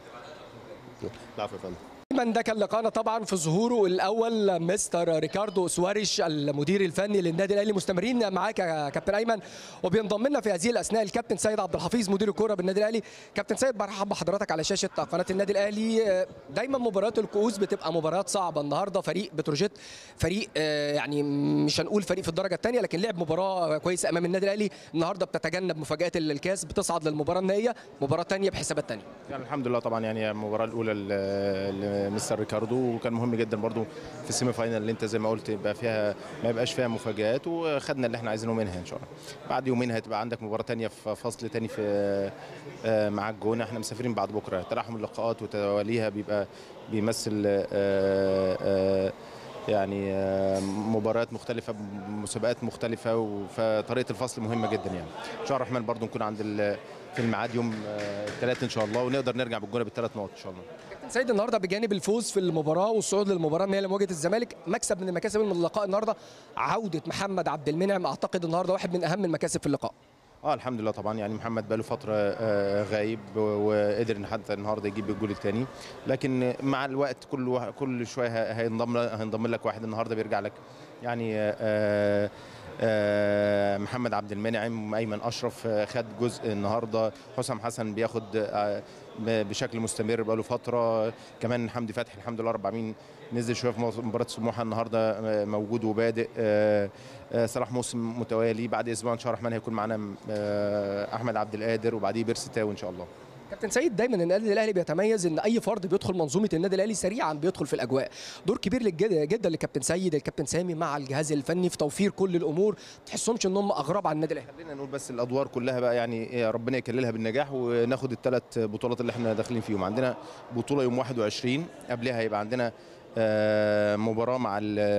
العفو يا فندم. دايما ده كان لقاءنا طبعا في ظهوره الاول مستر ريكاردو سواريش المدير الفني للنادي الاهلي مستمرين معاك يا كابتن ايمن وبينضم لنا في هذه الاثناء الكابتن سيد عبد الحفيظ مدير الكوره بالنادي الاهلي كابتن سيد برحب بحضرتك على شاشه قناه النادي الاهلي دايما مباريات الكؤوس بتبقى مباريات صعبه النهارده فريق بتروجيت فريق آه، يعني مش هنقول فريق في الدرجه الثانيه لكن لعب مباراه كويسه امام النادي الاهلي النهارده بتتجنب مفاجات الكاس بتصعد للمباراه النهائيه مباراه ثانيه بحسابات ثانيه يعني الحمد لله طبعا يعني المباراه الاولى ل- لمستر ريكاردو وكان مهم جدا برضو في السيمي فاينال اللي انت زي ما قلت يبقى فيها ما يبقاش فيها مفاجآت وخدنا اللي احنا عايزينه منها ان شاء الله بعد يومين هتبقى عندك مباراه تانية في فصل تاني في آه، مع الجونه احنا مسافرين بعد بكره تلاحم اللقاءات وتواليها بيبقى بيمثل آه، آه، يعني آه، مباريات مختلفة مسابقات مختلفة و- فطريقة الفصل مهمة جدا يعني إن شاء الله الرحمن برضو نكون عند ال- في الميعاد يوم آه، الثلاث إن شاء الله ونقدر نرجع بالجونة بالثلاث نقط إن شاء الله كابتن سيد النهارده بجانب الفوز في المباراه والصعود للمباراه النهائيه لمواجهه الزمالك مكسب من المكاسب من اللقاء النهارده عوده محمد عبد المنعم اعتقد النهارده واحد من اهم المكاسب في اللقاء اه الحمد لله طبعا يعني محمد بقاله فتره آه، غايب و- وقدر ان حتى النهارده يجيب الجول الثاني لكن مع الوقت كل وا- كل شويه ه- هينضم هينضم لك واحد النهارده بيرجع لك يعني آه، آه، محمد عبد المنعم ايمن اشرف آه، خد جزء النهارده حسام حسن بياخد آه، ب- بشكل مستمر بقاله فتره كمان حمدي فتحي الحمد لله رب العالمين نزل شويه في مباراه سموحه النهارده آه، موجود وبادئ آه، آه، صلاح موسم متوالي بعد اسبوع ان شاء الله الرحمن هيكون معانا آه، احمد عبد القادر وبعديه بيرسي تاو ان شاء الله كابتن سيد دايما النادي الاهلي بيتميز ان اي فرد بيدخل منظومه النادي الاهلي سريعا بيدخل في الاجواء دور كبير للجد- جدا للكابتن سيد الكابتن سامي مع الجهاز الفني في توفير كل الامور تحسهمش ان هم اغراب عن النادي الاهلي خلينا نقول بس الادوار كلها بقى يعني إيه، ربنا يكللها بالنجاح وناخد الثلاث بطولات اللي احنا داخلين فيهم عندنا بطوله يوم 21 قبلها هيبقى عندنا آه، مباراه مع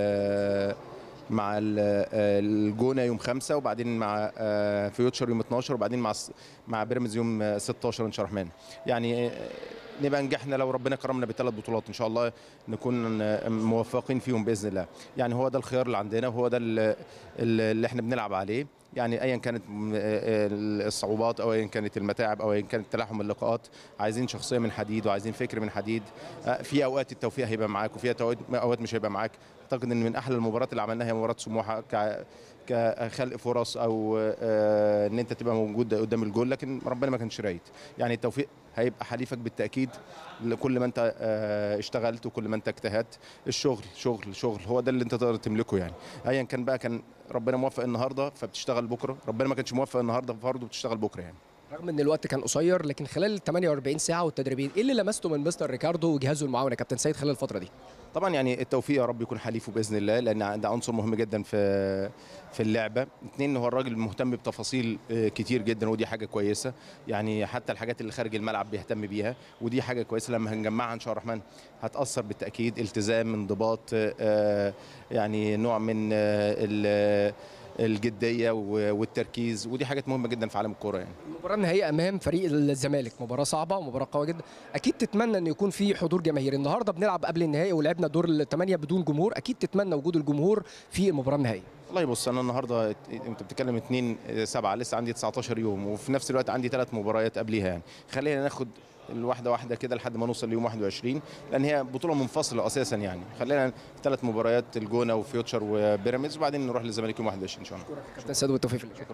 ال مع ال- آه، الجونه يوم خمسة وبعدين مع آه، فيوتشر يوم 12 وبعدين مع الس- مع بيراميدز يوم آه، 16 ان شاء الله الرحمن يعني آه، نبقى نجحنا لو ربنا كرمنا بثلاث بطولات ان شاء الله نكون آه، موفقين فيهم باذن الله يعني هو ده الخيار اللي عندنا وهو ده ال- ال- اللي احنا بنلعب عليه يعني ايا كانت م- آه، الصعوبات او ايا كانت المتاعب او ايا كانت تلاحم اللقاءات عايزين شخصيه من حديد وعايزين فكر من حديد آه، في اوقات التوفيق هيبقى معاك وفي أوقات- اوقات مش هيبقى معاك اعتقد ان من احلى المباريات اللي عملناها هي مباراه سموحه ك كخلق فرص او آه، ان انت تبقى موجود قدام الجول لكن ربنا ما كانش رايد يعني التوفيق هيبقى حليفك بالتاكيد كل ما انت آه، اشتغلت وكل ما انت اجتهدت الشغل شغل شغل هو ده اللي انت تقدر تملكه يعني ايا كان بقى كان ربنا موفق النهارده فبتشتغل بكره ربنا ما كانش موفق النهارده برضه بتشتغل بكره يعني رغم ان الوقت كان قصير لكن خلال ال 48 ساعه والتدريبين ايه اللي لمسته من مستر ريكاردو وجهازه المعاون يا كابتن سيد خلال الفتره دي طبعا يعني التوفيق يا رب يكون حليفه باذن الله لان ده عنصر مهم جدا في في اللعبه اثنين هو الراجل مهتم بتفاصيل آه، كتير جدا ودي حاجه كويسه يعني حتى الحاجات اللي خارج الملعب بيهتم بيها ودي حاجه كويسه لما هنجمعها ان شاء الله الرحمن هتاثر بالتاكيد التزام انضباط آه، يعني نوع من آه، ال- الجديه و- والتركيز ودي حاجات مهمه جدا في عالم الكوره يعني المباراه النهائيه امام فريق الزمالك مباراه صعبه ومباراه قويه جدا اكيد تتمنى ان يكون في حضور جماهيري النهارده بنلعب قبل النهائي ولعبنا دور الثمانيه بدون جمهور اكيد تتمنى وجود الجمهور في المباراه النهائيه والله بص انا النهارده انت بتتكلم 2 7 لسه عندي 19 يوم وفي نفس الوقت عندي ثلاث مباريات قبليها يعني خلينا ناخد الواحده واحده كده لحد ما نوصل ليوم 21 لان هي بطوله منفصله اساسا يعني خلينا ثلاث مباريات الجونه وفيوتشر وبيراميدز وبعدين نروح للزمالك يوم 21 ان شاء الله كابتن سيد والتوفيق في اللقاء.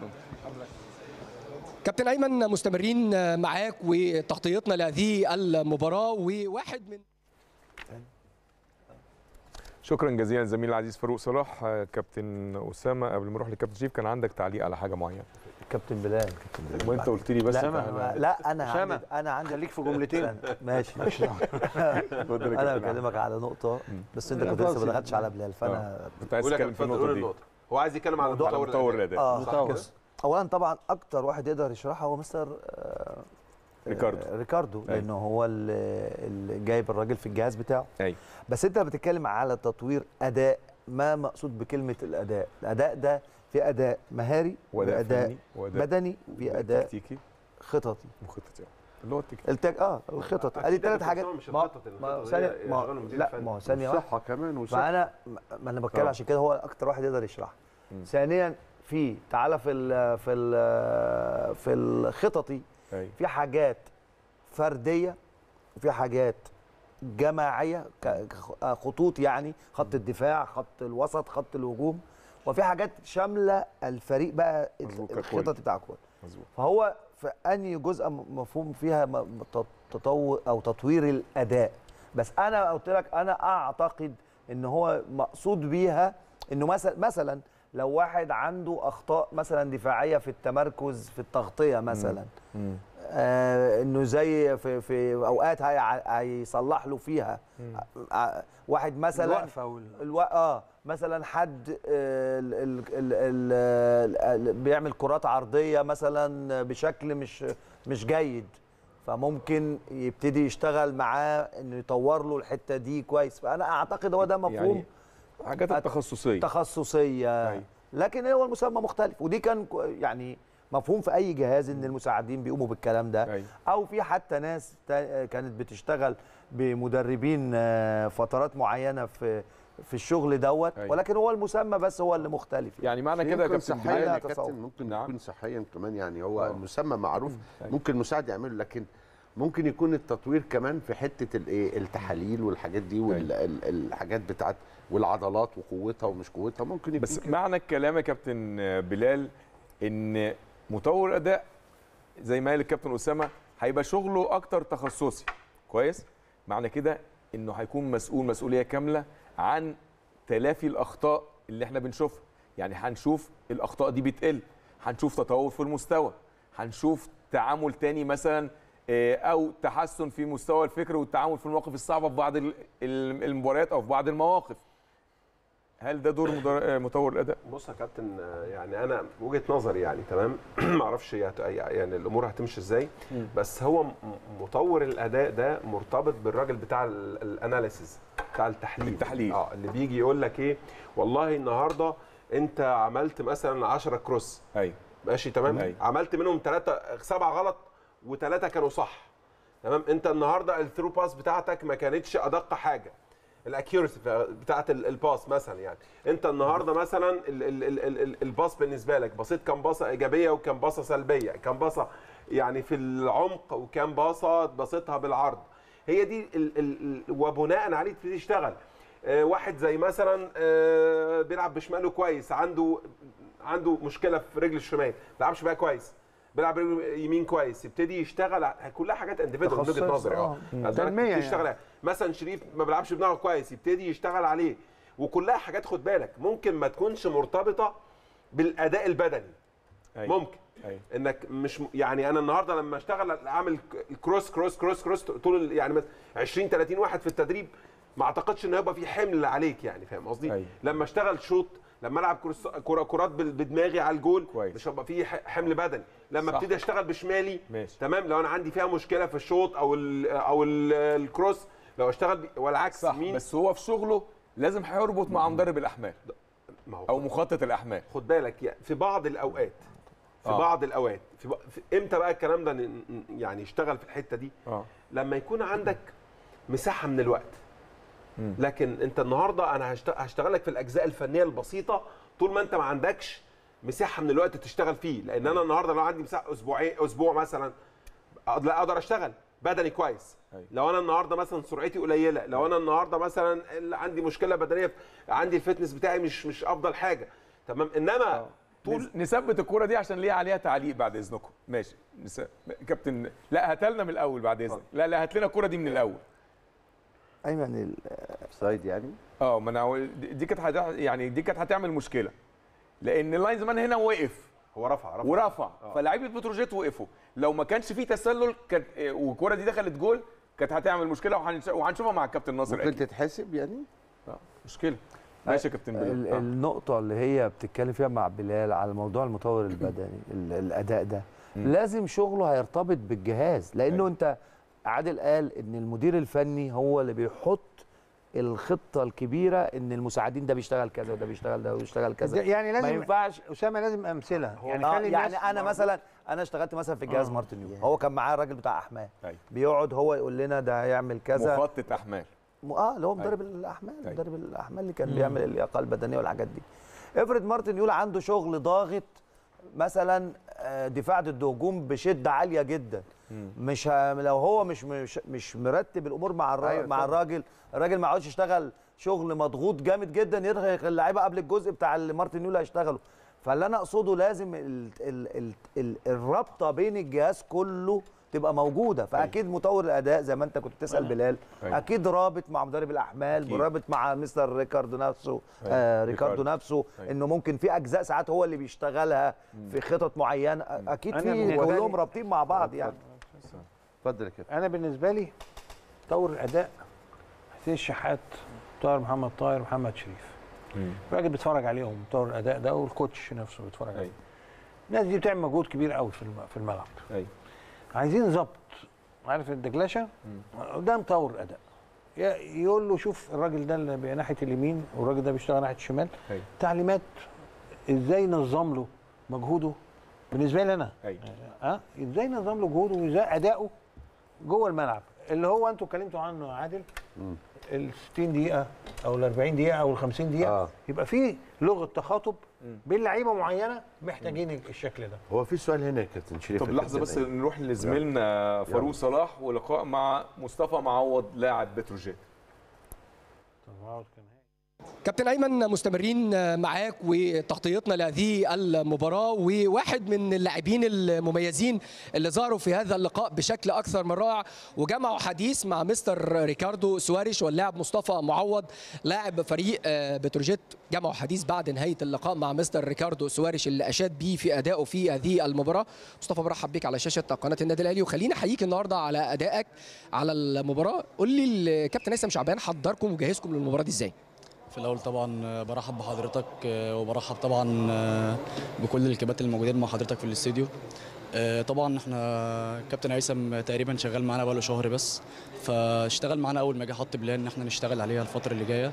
كابتن ايمن مستمرين معاك وتغطيتنا لهذه المباراه وواحد من شكرا جزيلا زميل العزيز فاروق صلاح آه، كابتن اسامه قبل ما نروح لكابتن شريف كان عندك تعليق على حاجه معينه كابتن بلال وانت قلت لي بس لا, تعالى. لا انا أسامة، عندي انا عندي خليك في جملتين. استنى، ماشي اتفضل يا انا كابتن بكلمك على نقطه بس انت لا، كنت لسه فاصل. ما دخلتش على بلال فانا كنت عايز قول يا اتكلم كابتن في اتفضل قول النقطه دي النقطه هو عايز يتكلم على موضوع مطور مطور الاداء الاداء اه صح كده؟ بص اولا طبعا اكتر واحد يقدر يشرحها هو مستر آه، ريكاردو. آه، ريكاردو أيوة. لانه هو اللي اللي جايب الراجل في الجهاز بتاعه ايوه بس انت بتتكلم على تطوير اداء ما مقصود بكلمه الاداء الاداء ده في اداء مهاري واداء واداء فني واداء بدني وفي اداء تكتيكي خططي وخطط يعني اللي هو التكتيك التك اه الخطط ادي أكيد ثلاث ده حاجات مش ما الخطط، ما الخطط ثانيه هي ما شغل المدير لا الفني. ما هو ثانيه واحده صحه كمان وصحه فانا ما انا بتكلم آه. عشان كده هو اكتر واحد يقدر يشرح مم. ثانيا في تعالى في ال في ال في الخططي ايوه في حاجات فرديه وفي حاجات جماعيه ك- ك- خطوط يعني خط الدفاع خط الوسط خط الهجوم وفي حاجات شامله الفريق بقى مظبوط، ككل. الخطط بتاع الكل مظبوط فهو في انهي جزء م- مفهوم فيها م- م- ت- تطور او تطوير الاداء بس انا قلت لك انا اعتقد ان هو مقصود بيها انه مثلا مثلا لو واحد عنده اخطاء مثلا دفاعيه في التمركز في التغطيه مثلا مم. آه انه زي في في اوقات هي- هيصلح له فيها آه واحد مثلا الوقفه وال... الو... اه مثلا حد آه، ال... ال... ال... ال... ال... بيعمل كرات عرضيه مثلا بشكل مش مش جيد فممكن يبتدي يشتغل معاه انه يطور له الحته دي كويس فانا اعتقد هو ده مفهوم يعني حاجات التخصصيه تخصصيه أيوة. لكن هو المسمى مختلف ودي كان كو- يعني مفهوم في اي جهاز ان المساعدين بيقوموا بالكلام ده أيوة. او في حتى ناس تا- كانت بتشتغل بمدربين آه، فترات معينه في في الشغل دوت أيوة. ولكن هو المسمى بس هو اللي مختلف يعني معنى كده يا يمكن كابتن صحيا بلال يا تصور. كابتن ممكن نعم. يكون صحيا كمان يعني هو آه. المسمى معروف أيوة. ممكن المساعد يعمله لكن ممكن يكون التطوير كمان في حته الايه التحاليل والحاجات دي والحاجات بتاعت والعضلات وقوتها ومش قوتها ممكن يكون بس كده. معنى الكلام يا كابتن بلال ان مطور اداء زي ما قال الكابتن اسامه هيبقى شغله اكتر تخصصي كويس معنى كده انه هيكون مسؤول مسؤوليه كامله عن تلافي الاخطاء اللي احنا بنشوفها يعني هنشوف الاخطاء دي بتقل هنشوف تطور في المستوى هنشوف تعامل تاني مثلا آه، او تحسن في مستوى الفكر والتعامل في المواقف الصعبه في بعض ال- ال- المباريات او في بعض المواقف هل ده دور مدر- آه، مطور الاداء بص يا كابتن آه، يعني انا وجهه نظري يعني تمام ما اعرفش هي هت- يعني الامور هتمشي ازاي بس هو م- مطور الاداء ده مرتبط بالراجل بتاع ال- الاناليسيز بتاع التحليل التحليل. اه اللي بيجي يقول لك ايه والله النهارده انت عملت مثلا 10 كروس ايوه ماشي تمام أيوة. عملت منهم ثلاثه سبعه غلط وثلاثه كانوا صح تمام انت النهارده الثرو باس بتاعتك ما كانتش ادق حاجه الاكيورسي بتاعت ال- الباس مثلا يعني انت النهارده مثلا ال- ال- ال- ال- ال- الباس بالنسبه لك بصيت كام باصه ايجابيه وكام باصه سلبيه كام باصه يعني في العمق وكام باصه بصيتها بالعرض هي دي ال ال ال وبناء عليه تبتدي تشتغل آه، واحد زي مثلا آه، بيلعب بشماله كويس عنده عنده مشكله في رجل الشمال ما بيلعبش بقى كويس بيلعب رجل يمين كويس يبتدي يشتغل ع- كلها حاجات انديفيدوال من وجهه تخصص، نظري اه آه. أدرك تنمية يبتدي يعني. يشتغل عليها. مثلا شريف ما بيلعبش بدماغه كويس يبتدي يشتغل عليه وكلها حاجات خد بالك ممكن ما تكونش مرتبطه بالاداء البدني أيوة. ممكن أيوة. انك مش م- يعني انا النهارده لما اشتغل اعمل ك- كروس كروس كروس كروس طول ال- يعني مثلا 20 30 واحد في التدريب ما اعتقدش ان هيبقى في حمل عليك يعني فاهم قصدي أيوة. لما اشتغل شوط لما العب كروس- كرة- كرات بال- بدماغي على الجول كويس. مش هيبقى في ح- حمل بدني لما صح. ابتدي اشتغل بشمالي ماشي. تمام لو انا عندي فيها مشكله في الشوط او ال او ال الكروس لو اشتغل ب- والعكس صح مين بس هو في شغله لازم هيربط مع مدرب الاحمال ما هو او مخطط الاحمال خد بالك يعني في بعض الاوقات في آه. بعض الاوقات في, ب... في امتى بقى الكلام ده ن... ن- يعني يشتغل في الحته دي اه لما يكون عندك مساحه من الوقت مم. لكن انت النهارده انا هشت... هشتغل لك في الاجزاء الفنيه البسيطه طول ما انت ما عندكش مساحه من الوقت تشتغل فيه لان انا النهارده لو عندي مساحه اسبوعين اسبوع مثلا أقدر- لا اقدر اشتغل بدني كويس أيوة. لو انا النهارده مثلا سرعتي قليله لو انا النهارده مثلا ال- عندي مشكله بدنيه في- عندي الفتنس بتاعي مش مش افضل حاجه تمام انما طول طول نثبت الكوره دي عشان ليها عليها تعليق بعد اذنكم ماشي نس... كابتن لا هات لنا من الاول بعد اذنك لا لا هات لنا الكوره دي من الاول ايمن ال- سايد يعني اه ما انا هقول- دي دي كانت هت- يعني دي كانت هتعمل مشكله لان اللاينز مان هنا وقف هو رفع رفع ورفع فلاعيبه بتروجيت وقفوا لو ما كانش فيه تسلل كانت آه، والكره دي دخلت جول كانت هتعمل مشكله وهنش- وهنشوفها مع الكابتن ناصر ممكن اكيد تتحسب يعني آه، مشكله ماشي يا كابتن ال- بلال آه. النقطة اللي هي بتتكلم فيها مع بلال على موضوع المطور البدني ال- الأداء ده لازم شغله هيرتبط بالجهاز لأنه أيوة. أنت عادل قال إن المدير الفني هو اللي بيحط الخطة الكبيرة إن المساعدين ده بيشتغل كذا وده بيشتغل ده وبيشتغل كذا يعني ما لازم ينفعش اسامه لازم امثله يعني آه خلي يعني الناس انا مثلا انا اشتغلت مثلا في الجهاز مارتن يو هو كان معاه الراجل بتاع احمال أيوة. بيقعد هو يقول لنا ده هيعمل كذا مخطط احمال م- اه اللي هو مدرب الاحمال أيوة. مدرب الاحمال اللي كان بيعمل اللياقه البدنيه والحاجات دي افرض مارتن يول عنده شغل ضاغط مثلا آه، دفاع ضد هجوم بشده عاليه جدا مش ه... لو هو مش مش, مش مرتب الامور مع الرا... أيوة مع طبعاً. الراجل الراجل ما يقعدش يشتغل شغل مضغوط جامد جدا يرهق اللعيبه قبل الجزء بتاع اللي مارتن يول هيشتغله فاللي انا اقصده لازم ال... ال... ال... ال... الرابطه بين الجهاز كله تبقى موجوده فاكيد مطور الاداء زي ما انت كنت بتسال بلال أيوة. اكيد رابط مع مدرب الاحمال أكيد. رابط مع مستر ريكاردو نفسه أيوة. آه ريكاردو ريكاردو. نفسه أيوة. انه ممكن في اجزاء ساعات هو اللي بيشتغلها في خطط معينه اكيد أنا في بالنسبة كلهم لي- رابطين مع بعض يعني اتفضل يا كابتن انا بالنسبه لي طور الاداء حسين الشحات طاهر محمد طاهر محمد شريف الراجل بيتفرج عليهم طور الاداء ده والكوتش نفسه بيتفرج عليهم أيوة. الناس دي بتعمل مجهود كبير قوي في الم- في الملعب ايوه عايزين ظبط عارف الدجلشه ده مطور الاداء ي- يقول له شوف الراجل ده اللي بي- ناحيه اليمين والراجل ده بيشتغل ناحيه الشمال أيوة. تعليمات ازاي نظم له مجهوده بالنسبه لي انا ايوه ها ازاي نظم له جهوده وازاي اداؤه جوه الملعب اللي هو انتوا اتكلمتوا عنه يا عادل ال 60 دقيقه او ال 40 دقيقه او ال 50 دقيقه آه. آه. يبقى في لغه تخاطب بين لعيبه معينه محتاجين الشكل ده هو في سؤال هنا يا كابتن شريف طب يا لحظه كابتن بس أيمن. نروح لزميلنا فاروق صلاح ولقاء مع مصطفى معوض لاعب بتروجيت كابتن ايمن مستمرين معاك وتغطيتنا لهذه المباراه وواحد من اللاعبين المميزين اللي ظهروا في هذا اللقاء بشكل اكثر من رائع وجمعوا حديث مع مستر ريكاردو سواريش واللاعب مصطفى معوض لاعب فريق آه، بتروجيت جمعوا حديث بعد نهايه اللقاء مع مستر ريكاردو سواريش اللي اشاد بيه في ادائه في هذه المباراه مصطفى برحب بيك على شاشه قناه النادي الاهلي وخليني احييك النهارده على ادائك على المباراه قول لي الكابتن هيثم شعبان حضركم وجهزكم للمباراه دي ازاي في الاول طبعا برحب بحضرتك وبرحب طبعا بكل الكباتن الموجودين مع حضرتك في الاستديو طبعا احنا كابتن هيثم تقريبا شغال معانا بقاله شهر بس فاشتغل معانا اول ما جه حط بلان ان احنا نشتغل عليها الفتره اللي جايه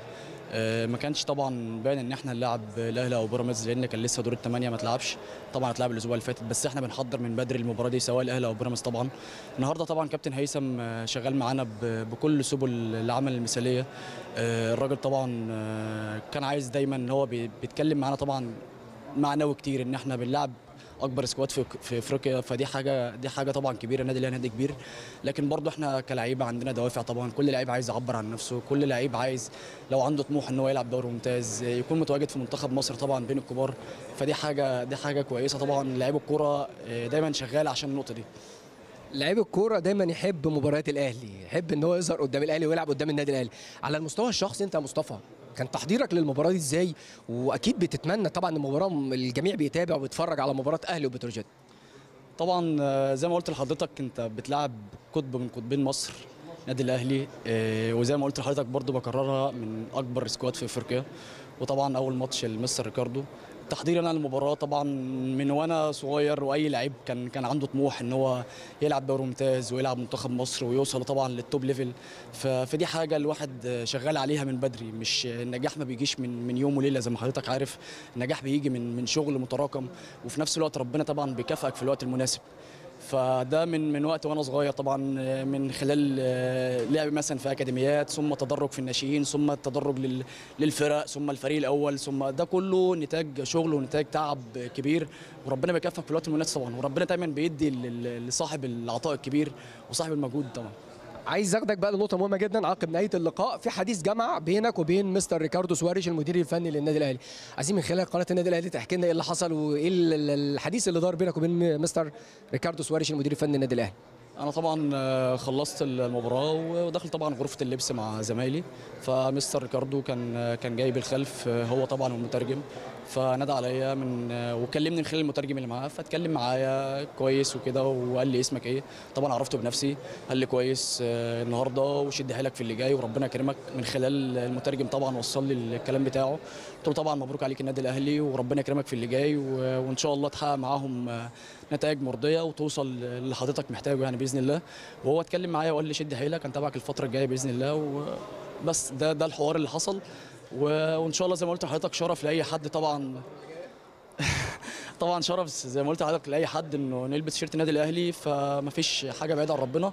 ما كانش طبعا باين ان احنا نلعب الاهلي او بيراميدز لان كان لسه دور الثمانيه ما اتلعبش طبعا اتلعب الاسبوع اللي فات بس احنا بنحضر من بدري المباراه دي سواء الاهلي او بيراميدز طبعا النهارده طبعا كابتن هيثم شغال معانا ب- بكل سبل العمل المثاليه الراجل طبعا كان عايز دايما ان هو بي- بيتكلم معانا طبعا معنوي كتير ان احنا بنلعب اكبر سكواد في في افريقيا فدي حاجه دي حاجه طبعا كبيره النادي الاهلي نادي كبير لكن برضه احنا كلاعيبه عندنا دوافع طبعا كل لعيب عايز يعبر عن نفسه كل لعيب عايز لو عنده طموح ان هو يلعب دوري ممتاز يكون متواجد في منتخب مصر طبعا بين الكبار فدي حاجه دي حاجه كويسه طبعا لعيب الكوره دايما شغال عشان النقطه دي لعيب الكوره دايما يحب مباريات الاهلي يحب ان هو يظهر قدام الاهلي ويلعب قدام النادي الاهلي على المستوى الشخصي انت يا مصطفى كان تحضيرك للمباراه دي ازاي واكيد بتتمنى طبعا المباراه الجميع بيتابع وبيتفرج على مباراه اهلي وبتروجيت طبعا آه، زي ما قلت لحضرتك انت بتلعب قطب من قطبين مصر نادي الاهلي آه، وزي ما قلت لحضرتك برضو بكررها من اكبر سكواد في افريقيا وطبعا اول ماتش لمستر ريكاردو تحضيري انا للمباراه طبعا من وانا صغير واي لعيب كان كان عنده طموح ان هو يلعب دوري ممتاز ويلعب منتخب مصر ويوصل طبعا للتوب ليفل ف- فدي حاجه الواحد شغال عليها من بدري مش النجاح ما بيجيش من من يوم وليله زي ما حضرتك عارف النجاح بيجي من من شغل متراكم وفي نفس الوقت ربنا طبعا بيكافئك في الوقت المناسب فده من من وقت وانا صغير طبعا من خلال آه، لعب مثلا في اكاديميات ثم تدرج في الناشئين ثم التدرج لل- للفرق ثم الفريق الاول ثم ده كله نتاج شغل ونتاج تعب كبير وربنا بيكافئك في الوقت المناسب طبعا وربنا دايما بيدي لل- لصاحب العطاء الكبير وصاحب المجهود طبعا عايز اخدك بقى لنقطه مهمه جدا عقب نهايه اللقاء في حديث جمع بينك وبين مستر ريكاردو سواريش المدير الفني للنادي الاهلي عايزين من خلال قناه النادي الاهلي تحكي لنا ايه اللي حصل وايه ال- ال- الحديث اللي دار بينك وبين مستر ريكاردو سواريش المدير الفني للنادي الاهلي انا طبعا آه، خلصت المباراه ودخل طبعا غرفه اللبس مع زمايلي فمستر ريكاردو كان آه، كان جاي بالخلف آه، هو طبعا المترجم فنادى عليا من وكلمني من خلال المترجم اللي معاه فاتكلم معايا كويس وكده وقال لي اسمك ايه طبعا عرفته بنفسي قال لي كويس آه، النهارده وشد حيلك في اللي جاي وربنا يكرمك من خلال المترجم طبعا وصل لي الكلام بتاعه قلت له طبعا مبروك عليك النادي الاهلي وربنا يكرمك في اللي جاي و- وان شاء الله تحقق معاهم آه، نتائج مرضيه وتوصل اللي حضرتك محتاجه يعني باذن الله وهو اتكلم معايا وقال لي شد حيلك هنتابعك الفتره الجايه باذن الله وبس ده ده الحوار اللي حصل و- وان شاء الله زي ما قلت لحضرتك شرف لاي حد طبعا طبعا شرف زي ما قلت لحضرتك لاي حد انه نلبس تيشيرت النادي الاهلي فما فيش حاجه بعيده عن ربنا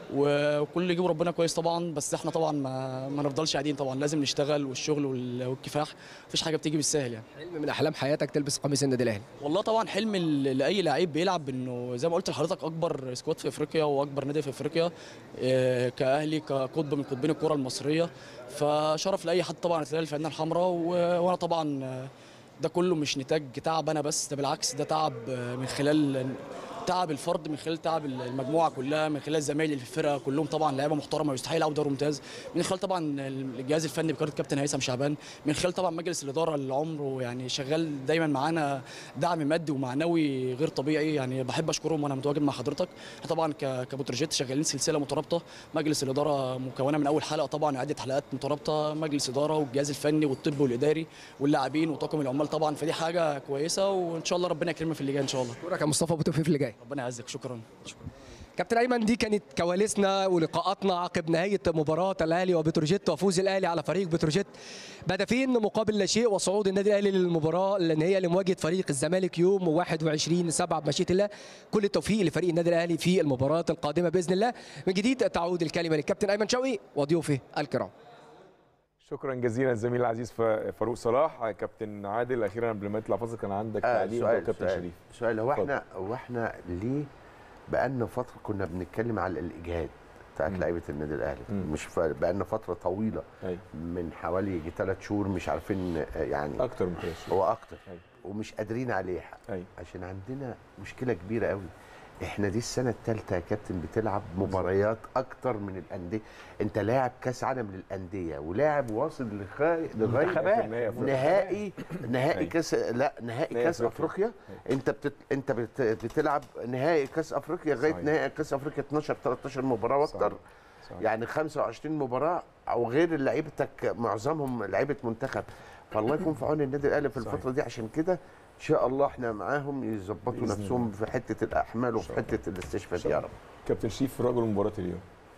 وكل اللي يجيب ربنا كويس طبعا بس احنا طبعا ما, ما نفضلش قاعدين طبعا لازم نشتغل والشغل وال- والكفاح مفيش حاجه بتيجي بالسهل يعني حلم من احلام حياتك تلبس قميص النادي الاهلي والله طبعا حلم ال- لاي لعيب بيلعب انه زي ما قلت لحضرتك اكبر سكواد في افريقيا واكبر نادي في افريقيا آه، كاهلي كقطب من قطبين الكره المصريه فشرف لاي حد طبعا تلاقي الفنانه الحمراء و- وانا طبعا آه، ده كله مش نتاج تعب انا بس ده بالعكس ده تعب آه، من خلال تعب الفرد من خلال تعب المجموعه كلها من خلال زمايلي اللي في الفرقه كلهم طبعا لعيبه محترمه ويستحق يلعبوا دوري ممتاز من خلال طبعا الجهاز الفني بقياده كابتن هيثم شعبان من خلال طبعا مجلس الاداره اللي عمره يعني شغال دايما معانا دعم مادي ومعنوي غير طبيعي يعني بحب اشكرهم وانا متواجد مع حضرتك احنا طبعا ك- كبتروجيت شغالين سلسله مترابطه مجلس الاداره مكونه من اول حلقه طبعا عده حلقات مترابطه مجلس اداره والجهاز الفني والطب والاداري واللاعبين وطاقم العمال طبعا فدي حاجه كويسه وان شاء الله ربنا يكرمنا في اللي جاي ان شاء الله اشكرك يا مصطفى ابو توفيق في اللي جاي ربنا يعزك شكرا شكرا كابتن ايمن دي كانت كواليسنا ولقاءاتنا عقب نهايه مباراه الاهلي وبتروجيت وفوز الاهلي على فريق بتروجيت بهدفين مقابل لا شيء وصعود النادي الاهلي للمباراه النهائيه لمواجهه فريق الزمالك يوم 21 7 بمشيئه الله كل التوفيق لفريق النادي الاهلي في المباراه القادمه باذن الله من جديد تعود الكلمه للكابتن ايمن شوقي وضيوفه الكرام شكرا جزيلا الزميل العزيز ف- فاروق صلاح كابتن عادل اخيرا قبل ما يطلع فاصل كان عندك آه تعليق سؤال أنت وكابتن سؤال, شريف سؤال هو اتفضل. احنا هو احنا ليه بقالنا فتره كنا بنتكلم على الاجهاد بتاعت لعيبه النادي الاهلي مم. مش ف- بقالنا فتره طويله أيوة. من حوالي يجي ثلاث شهور مش عارفين آه، يعني اكتر من كده شوية. هو اكتر أيوة. ومش قادرين عليها أيوة. عشان عندنا مشكله كبيره قوي احنا دي السنه الثالثه يا كابتن بتلعب مباريات اكتر من الانديه انت لاعب كاس عالم للانديه ولاعب واصل لغايه لغايه في النهاية أفريقيا. نهائي نهائي أيوة. كاس لا نهائي نهائي كاس أفريقيا. افريقيا انت بت... انت بت... بتلعب نهائي كاس افريقيا لغايه صحيح. نهائي كاس افريقيا 12 13 مباراه واكتر صحيح. صحيح. يعني 25 مباراه او غير لعيبتك معظمهم لعيبه منتخب فالله يكون في عون النادي الاهلي في صحيح. الفتره دي عشان كده ان شاء الله احنا معاهم يظبطوا بإذن نفسهم في حته الاحمال وفي شاء الله. حته الاستشفاء شاء دي يا الله. رب كابتن شريف رجل مباراه اليوم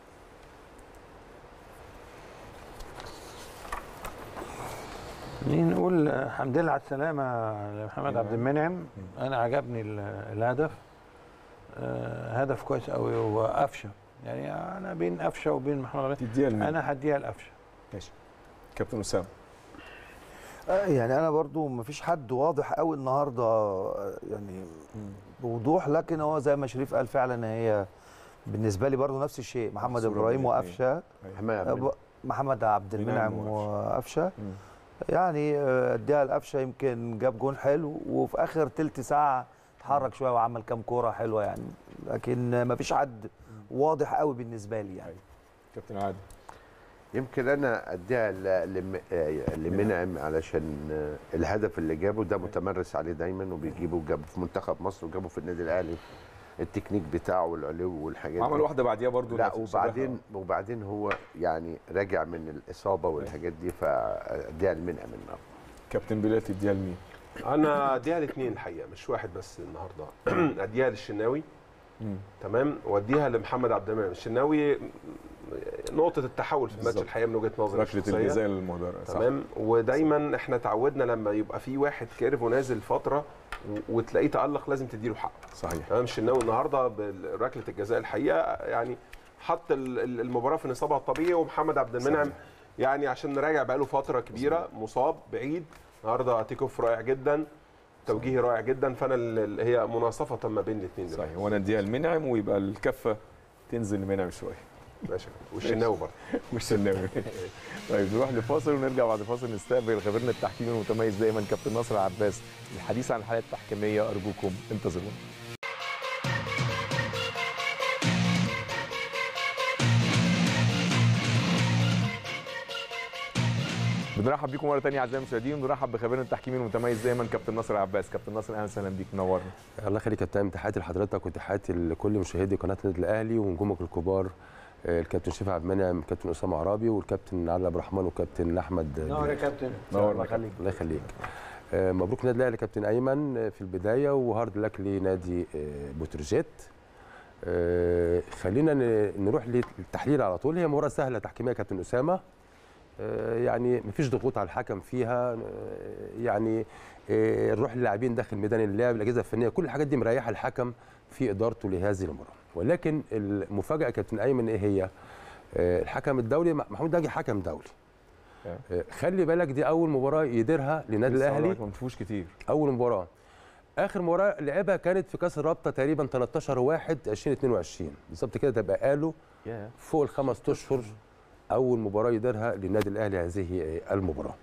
نقول الحمد لله على السلامة لمحمد عبد المنعم أنا عجبني ال- الهدف آه، هدف كويس قوي وقفشة يعني أنا بين قفشة وبين محمد عبد تديها لمين؟ أنا هديها لقفشة ماشي كابتن اسامه آه، يعني انا برضو مفيش حد واضح قوي النهارده آه، يعني بوضوح لكن هو زي ما شريف قال فعلا هي بالنسبه لي برضو نفس الشيء محمد صورة ابراهيم بين وقفشه محمد عبد آه، المنعم. ب- محمد عبد منعم المنعم وقفشة. وقفشه مم. يعني آه، اديها لقفشه يمكن جاب جون حلو وفي اخر تلت ساعه اتحرك شويه وعمل كام كوره حلوه يعني لكن آه، مفيش حد واضح قوي بالنسبه لي يعني كابتن عادل يمكن انا اديها ل- لم- آه، لمنعم علشان آه، الهدف اللي جابه ده متمرس عليه دايما وبيجيبه جابه في منتخب مصر وجابه في النادي الاهلي التكنيك بتاعه والعلو والحاجات دي عمل واحده بعديها برضو لا نفس وبعدين وبعدين هو يعني راجع من الاصابه والحاجات دي فاديها لمنعم النهارده كابتن بلال تديها لمين؟ انا اديها الاثنين الحقيقه مش واحد بس النهارده اديها للشناوي مم. تمام واديها لمحمد عبد المنعم الشناوي نقطه التحول في الماتش بالظبط. الحقيقه من وجهه نظري ركله الشخصية. الجزاء المهدره صح. تمام ودايما احنا اتعودنا لما يبقى في واحد كيرف ونازل فتره و- وتلاقيه تالق لازم تديله حقه صحيح تمام الشناوي النهارده بركله الجزاء الحقيقه يعني حط ال- ال- المباراه في نصابها الطبيعي ومحمد عبد المنعم صحيح. يعني عشان نراجع بقاله فتره كبيره مصاب بعيد النهارده تيك اوف رائع جدا توجيهي رائع جدا فانا ال- ال- هي مناصفه ما بين الاثنين دول صحيح وانا اديها لمنعم ويبقى الكفه تنزل لمنعم شويه ماشي والشناوي برضه مش سناوي طيب نروح لفاصل ونرجع بعد فاصل نستقبل خبيرنا التحكيمي المتميز دايما كابتن ناصر عباس الحديث عن الحالات التحكيميه ارجوكم انتظرونا بنرحب بيكم مره ثانيه اعزائي المشاهدين ونرحب بخبيرنا التحكيمي المتميز دايما كابتن ناصر عباس كابتن ناصر اهلا وسهلا بيك منورنا الله يخليك يا كابتن تحياتي لحضرتك وتحياتي لكل مشاهدي قناه النادي الاهلي ونجومك الكبار آه، الكابتن شريف عبد المنعم الكابتن اسامه عرابي والكابتن علي عبد الرحمن والكابتن احمد نور يا كابتن نورنا خليك الله يخليك آه، مبروك النادي الاهلي كابتن ايمن آه، في البدايه وهارد لك لنادي آه، بتروجيت آه، خلينا ن- نروح للتحليل على طول هي مباراه سهله تحكيميه يا كابتن اسامه آه، يعني مفيش ضغوط على الحكم فيها آه، يعني آه، نروح للاعبين داخل ميدان اللعب الاجهزه الفنيه كل الحاجات دي مريحه الحكم في ادارته لهذه المباراه ولكن المفاجاه يا كابتن ايمن ايه هي آه، الحكم الدولي محمود ناجي حكم دولي آه، خلي بالك دي اول مباراه يديرها للنادي لسه الاهلي حضرتك ما بتشوفوش كتير اول مباراه اخر مباراه لعبها كانت في كاس الرابطه تقريبا 13 1 2022 بالظبط كده تبقى قالوا فوق الخمس اشهر اول مباراه يديرها للنادي الاهلي هذه المباراه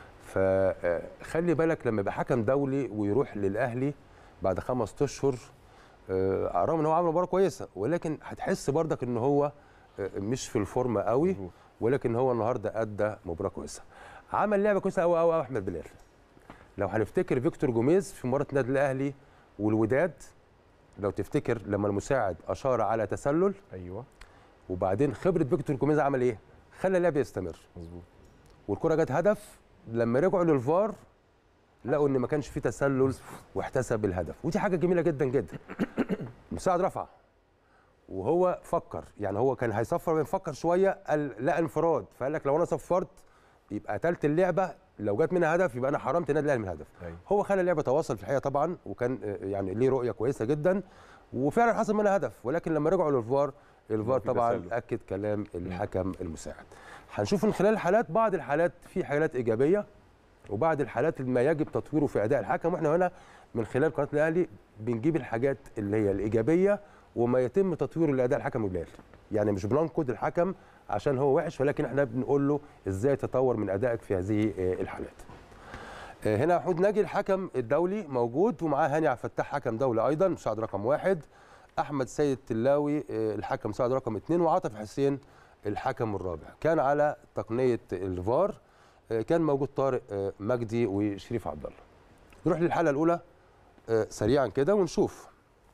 فخلي بالك لما يبقى حكم دولي ويروح للاهلي بعد خمس اشهر آه، رغم ان هو عمل مباراه كويسه ولكن هتحس برضك ان هو آه، مش في الفورمه قوي ولكن هو النهارده ادى مباراه كويسه عمل لعبه كويسه قوي قوي احمد بلال لو هنفتكر فيكتور جوميز في مباراه النادي الاهلي والوداد لو تفتكر لما المساعد اشار على تسلل ايوه وبعدين خبره فيكتور جوميز عمل ايه؟ خلى اللعب يستمر مظبوط والكره جت هدف لما رجعوا للفار لقوا ان ما كانش في تسلل واحتسب الهدف ودي حاجه جميله جدا جدا المساعد رفع وهو فكر يعني هو كان هيصفر بيفكر شويه قال لا انفراد فقال لك لو انا صفرت يبقى قتلت اللعبه لو جت منها هدف يبقى انا حرمت النادي الاهلي من الهدف أيوة. هو خلى اللعبه تواصل في الحقيقه طبعا وكان آه، يعني ليه رؤيه كويسه جدا وفعلا حصل منها هدف ولكن لما رجعوا للفار الفار في طبعا تسلل. اكد كلام الحكم المساعد هنشوف من خلال الحالات بعض الحالات في حالات ايجابيه وبعض الحالات اللي ما يجب تطويره في اداء الحكم واحنا هنا من خلال قناه الاهلي بنجيب الحاجات اللي هي الايجابيه وما يتم تطويره لاداء الحكم بلال يعني مش بننقد الحكم عشان هو وحش ولكن احنا بنقول له ازاي تطور من ادائك في هذه آه، الحالات آه، هنا محمود ناجي الحكم الدولي موجود ومعاه هاني عبد الفتاح حكم دولي ايضا مساعد رقم واحد احمد سيد تلاوي آه، الحكم مساعد رقم اثنين وعاطف حسين الحكم الرابع كان على تقنيه الفار آه، كان موجود طارق آه، مجدي وشريف عبد الله نروح للحاله الاولى آه، سريعا كده ونشوف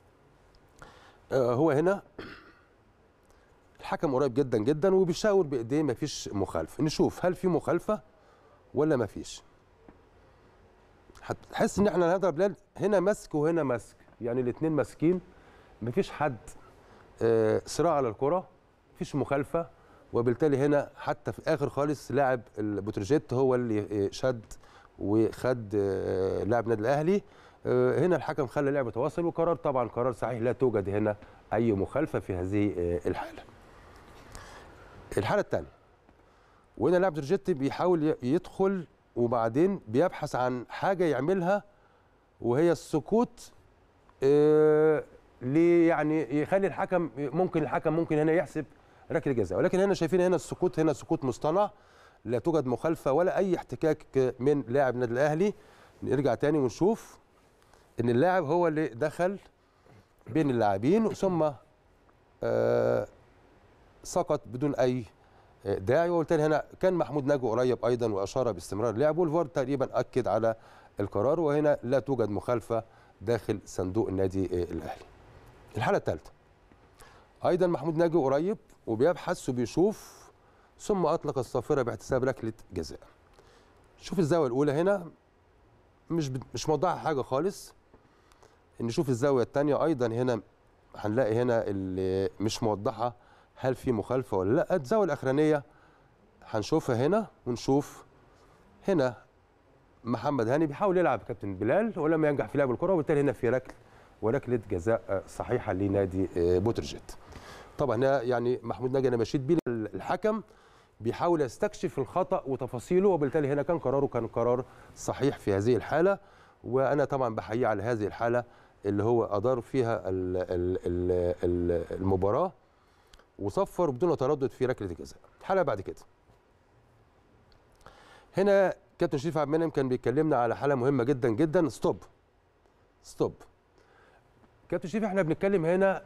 آه، هو هنا الحكم قريب جدا جدا وبيشاور بايديه مفيش مخالفه نشوف هل في مخالفه ولا مفيش هتحس ان احنا هنضرب بلال هنا مسك وهنا مسك يعني الاثنين ماسكين مفيش حد آه، صراع على الكره مفيش مخالفه وبالتالي هنا حتى في اخر خالص لاعب البتروجيت هو اللي آه، شد وخد آه، لاعب النادي الاهلي آه، هنا الحكم خلى اللعبه تواصل وقرار طبعا قرار صحيح لا توجد هنا اي مخالفه في هذه آه، الحاله الحاله الثانيه وهنا لاعب بتروجيت بيحاول ي- يدخل وبعدين بيبحث عن حاجه يعملها وهي السكوت آه، ليه يعني يخلي الحكم ممكن الحكم ممكن هنا يحسب ركله جزاء ولكن هنا شايفين هنا السكوت هنا سكوت مصطنع لا توجد مخالفه ولا اي احتكاك من لاعب النادي الاهلي نرجع تاني ونشوف ان اللاعب هو اللي دخل بين اللاعبين ثم آه سقط بدون اي آه، داعي وبالتالي هنا كان محمود ناجو قريب ايضا واشار باستمرار لعبه والفار تقريبا اكد على القرار وهنا لا توجد مخالفه داخل صندوق النادي آه، الاهلي. الحاله الثالثه ايضا محمود ناجي قريب وبيبحث وبيشوف ثم اطلق الصافره باحتساب ركله جزاء. شوف الزاويه الاولى هنا مش بت- مش موضحه حاجه خالص. نشوف الزاويه الثانيه ايضا هنا هنلاقي هنا اللي مش موضحه هل في مخالفه ولا لا الزاويه الاخرانيه هنشوفها هنا ونشوف هنا محمد هاني بيحاول يلعب كابتن بلال ولم ينجح في لعب الكره وبالتالي هنا في ركل وركله جزاء آه، صحيحه لنادي آه، بوترجيت طبعا هنا يعني محمود ناجي انا مشيت بيه الحكم بيحاول يستكشف الخطا وتفاصيله وبالتالي هنا كان قراره كان قرار صحيح في هذه الحاله وانا طبعا بحييه على هذه الحاله اللي هو ادار فيها ال- ال- ال- ال- المباراه وصفر بدون تردد في ركله الجزاء الحاله بعد كده هنا كابتن شريف عبد المنعم كان بيكلمنا على حاله مهمه جدا جدا ستوب ستوب كابتن شريف احنا بنتكلم هنا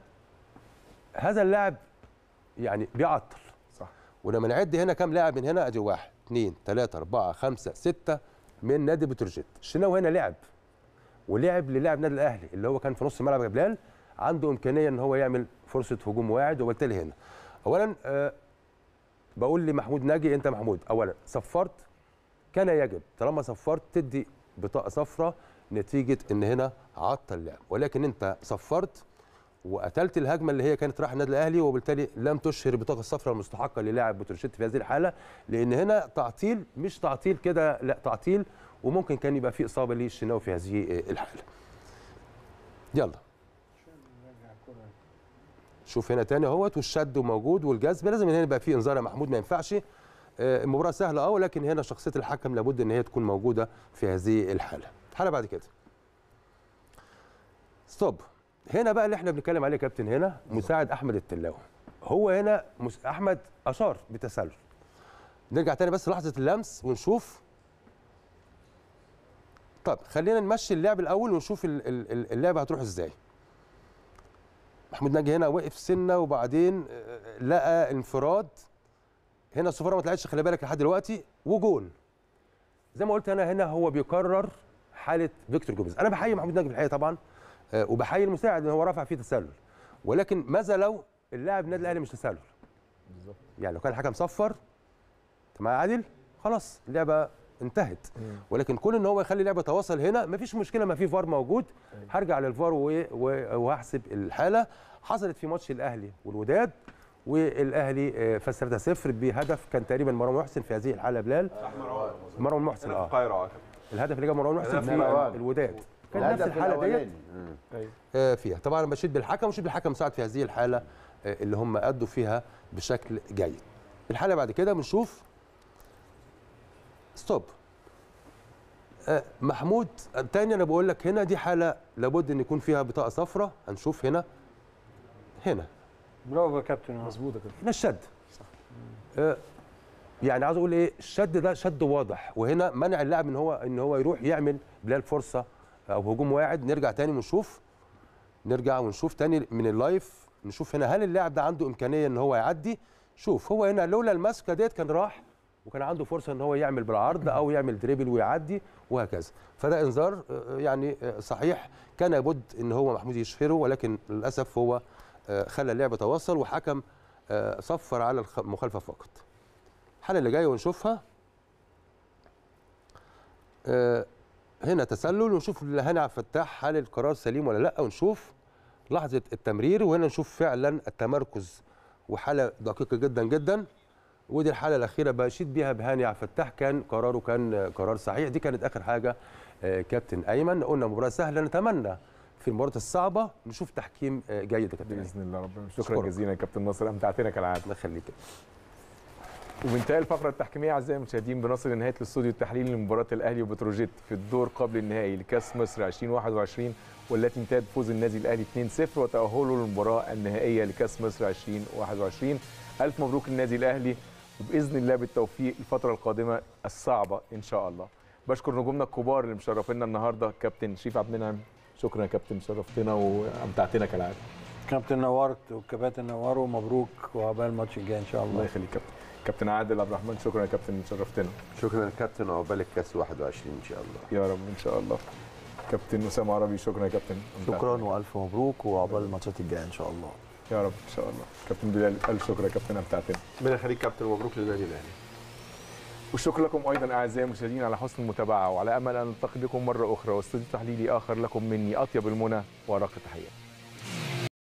هذا اللاعب يعني بيعطل صح ولما نعد هنا كام لاعب من هنا ادي واحد 2 3 4 5 6 من نادي بتروجيت الشناوي هنا لعب ولعب للاعب نادي الاهلي اللي هو كان في نص الملعب يا بلال عنده امكانيه ان هو يعمل فرصه هجوم واعد وبالتالي هنا اولا آه بقول لمحمود ناجي انت محمود اولا صفرت كان يجب طالما صفرت تدي بطاقه صفراء نتيجه ان هنا عطل اللعب ولكن انت صفرت وقتلت الهجمه اللي هي كانت رايحه النادي الاهلي وبالتالي لم تشهر البطاقه الصفراء المستحقه للاعب بتروجيت في هذه الحاله لان هنا تعطيل مش تعطيل كده لا تعطيل وممكن كان يبقى في اصابه للشناوي في هذه الحاله يلا شوف هنا تاني اهوت والشد موجود والجذب لازم هنا يبقى في انذار يا محمود ما ينفعش آه، المباراه سهله اه ولكن هنا شخصيه الحكم لابد ان هي تكون موجوده في هذه الحاله الحاله بعد كده ستوب هنا بقى اللي احنا بنتكلم عليه يا كابتن هنا مساعد احمد التلاوي هو هنا مس... احمد اشار بتسلل نرجع تاني بس لحظه اللمس ونشوف طب خلينا نمشي اللعب الاول ونشوف ال- ال- ال- اللعبه هتروح ازاي محمود ناجي هنا وقف سنه وبعدين آه، لقى انفراد هنا الصفاره ما طلعتش خلي بالك لحد دلوقتي وجون زي ما قلت انا هنا هو بيكرر حاله فيكتور جوميز انا بحيي محمود ناجي في الحقيقه طبعا آه، وبحيي المساعد ان هو رفع فيه تسلل ولكن ماذا لو اللاعب النادي الاهلي مش تسلل بالظبط يعني لو كان الحكم صفر انت معايا عادل خلاص اللعبه انتهت ولكن كون ان هو يخلي اللعبه تواصل هنا مفيش مشكله ما في فار موجود هرجع للفار و- و- وهحسب الحاله حصلت في ماتش الاهلي والوداد والاهلي آه، فاز 3-0 بهدف كان تقريبا مروان محسن في هذه الحاله بلال مروان محسن هنا في اه القاهره اه الهدف اللي جاب مروان محسن هدف في مروان. الوداد كان نفس الهدف الحاله ديت الأولاني. مم. آه، فيها طبعا انا بشيد بالحكم وشيد بالحكم ساعد في هذه الحاله آه، اللي هم ادوا فيها بشكل جيد الحاله بعد كده بنشوف ستوب آه، محمود تاني انا بقول لك هنا دي حاله لابد ان يكون فيها بطاقه صفراء هنشوف هنا هنا برافو يا كابتن مظبوط كده هنا الشد آه، يعني عاوز اقول ايه الشد ده شد واضح وهنا منع اللاعب ان هو ان هو يروح يعمل بلال فرصه او هجوم واعد نرجع تاني ونشوف نرجع ونشوف تاني من اللايف نشوف هنا هل اللاعب ده عنده امكانيه ان هو يعدي شوف هو هنا لولا المسكه ديت كان راح وكان عنده فرصه ان هو يعمل بالعرض او يعمل دريبل ويعدي وهكذا فده انذار آه، يعني آه، صحيح كان لابد ان هو محمود يشهره ولكن للاسف هو آه، خلى اللعبه تواصل وحكم آه، صفر على الخ- المخالفه فقط الحاله اللي جايه ونشوفها آه، هنا تسلل ونشوف هاني عبد الفتاح هل القرار سليم ولا لا ونشوف لحظه التمرير وهنا نشوف فعلا التمركز وحاله دقيقه جدا جدا ودي الحاله الاخيره بشيد بيها بهاني عبد الفتاح كان قراره كان آه، قرار صحيح دي كانت اخر حاجه آه، كابتن ايمن قلنا مباراه سهله نتمنى في المباريات الصعبه نشوف تحكيم آه، جيد يا كابتن باذن الله ربنا شكرا أشكرك. جزيلا يا كابتن ناصر امتعتنا كالعاده الله يخليك وبانتهاء الفقره التحكيميه اعزائي المشاهدين بنصل لنهايه الاستوديو التحليلي لمباراه الاهلي وبتروجيت في الدور قبل النهائي لكاس مصر 2021 والتي انتهت بفوز النادي الاهلي 2-0 وتاهله للمباراه النهائيه لكاس مصر 2021 الف مبروك للنادي الاهلي وباذن الله بالتوفيق الفتره القادمه الصعبه ان شاء الله بشكر نجومنا الكبار اللي مشرفينا النهارده كابتن شريف عبد المنعم شكرا يا كابتن شرفتنا وامتعتنا كالعاده كابتن نورت والكباتن نوروا مبروك وعقبال الماتش الجاي ان شاء الله الله يخليك كابتن كابتن عادل عبد الرحمن شكرا يا كابتن شرفتنا شكرا يا كابتن وعقبال الكاس 21 ان شاء الله يا رب ان شاء الله كابتن اسامه عربي شكرا يا كابتن شكرا والف مبروك وعقبال الماتشات الجايه ان شاء الله يا رب ان شاء الله كابتن بلال الف شكر يا كابتن امتعتنا ربنا يخليك كابتن ومبروك للنادي الاهلي والشكر لكم ايضا اعزائي المشاهدين على حسن المتابعه وعلى امل ان نلتقي بكم مره اخرى واستوديو تحليلي اخر لكم مني اطيب المنى وارق التحيات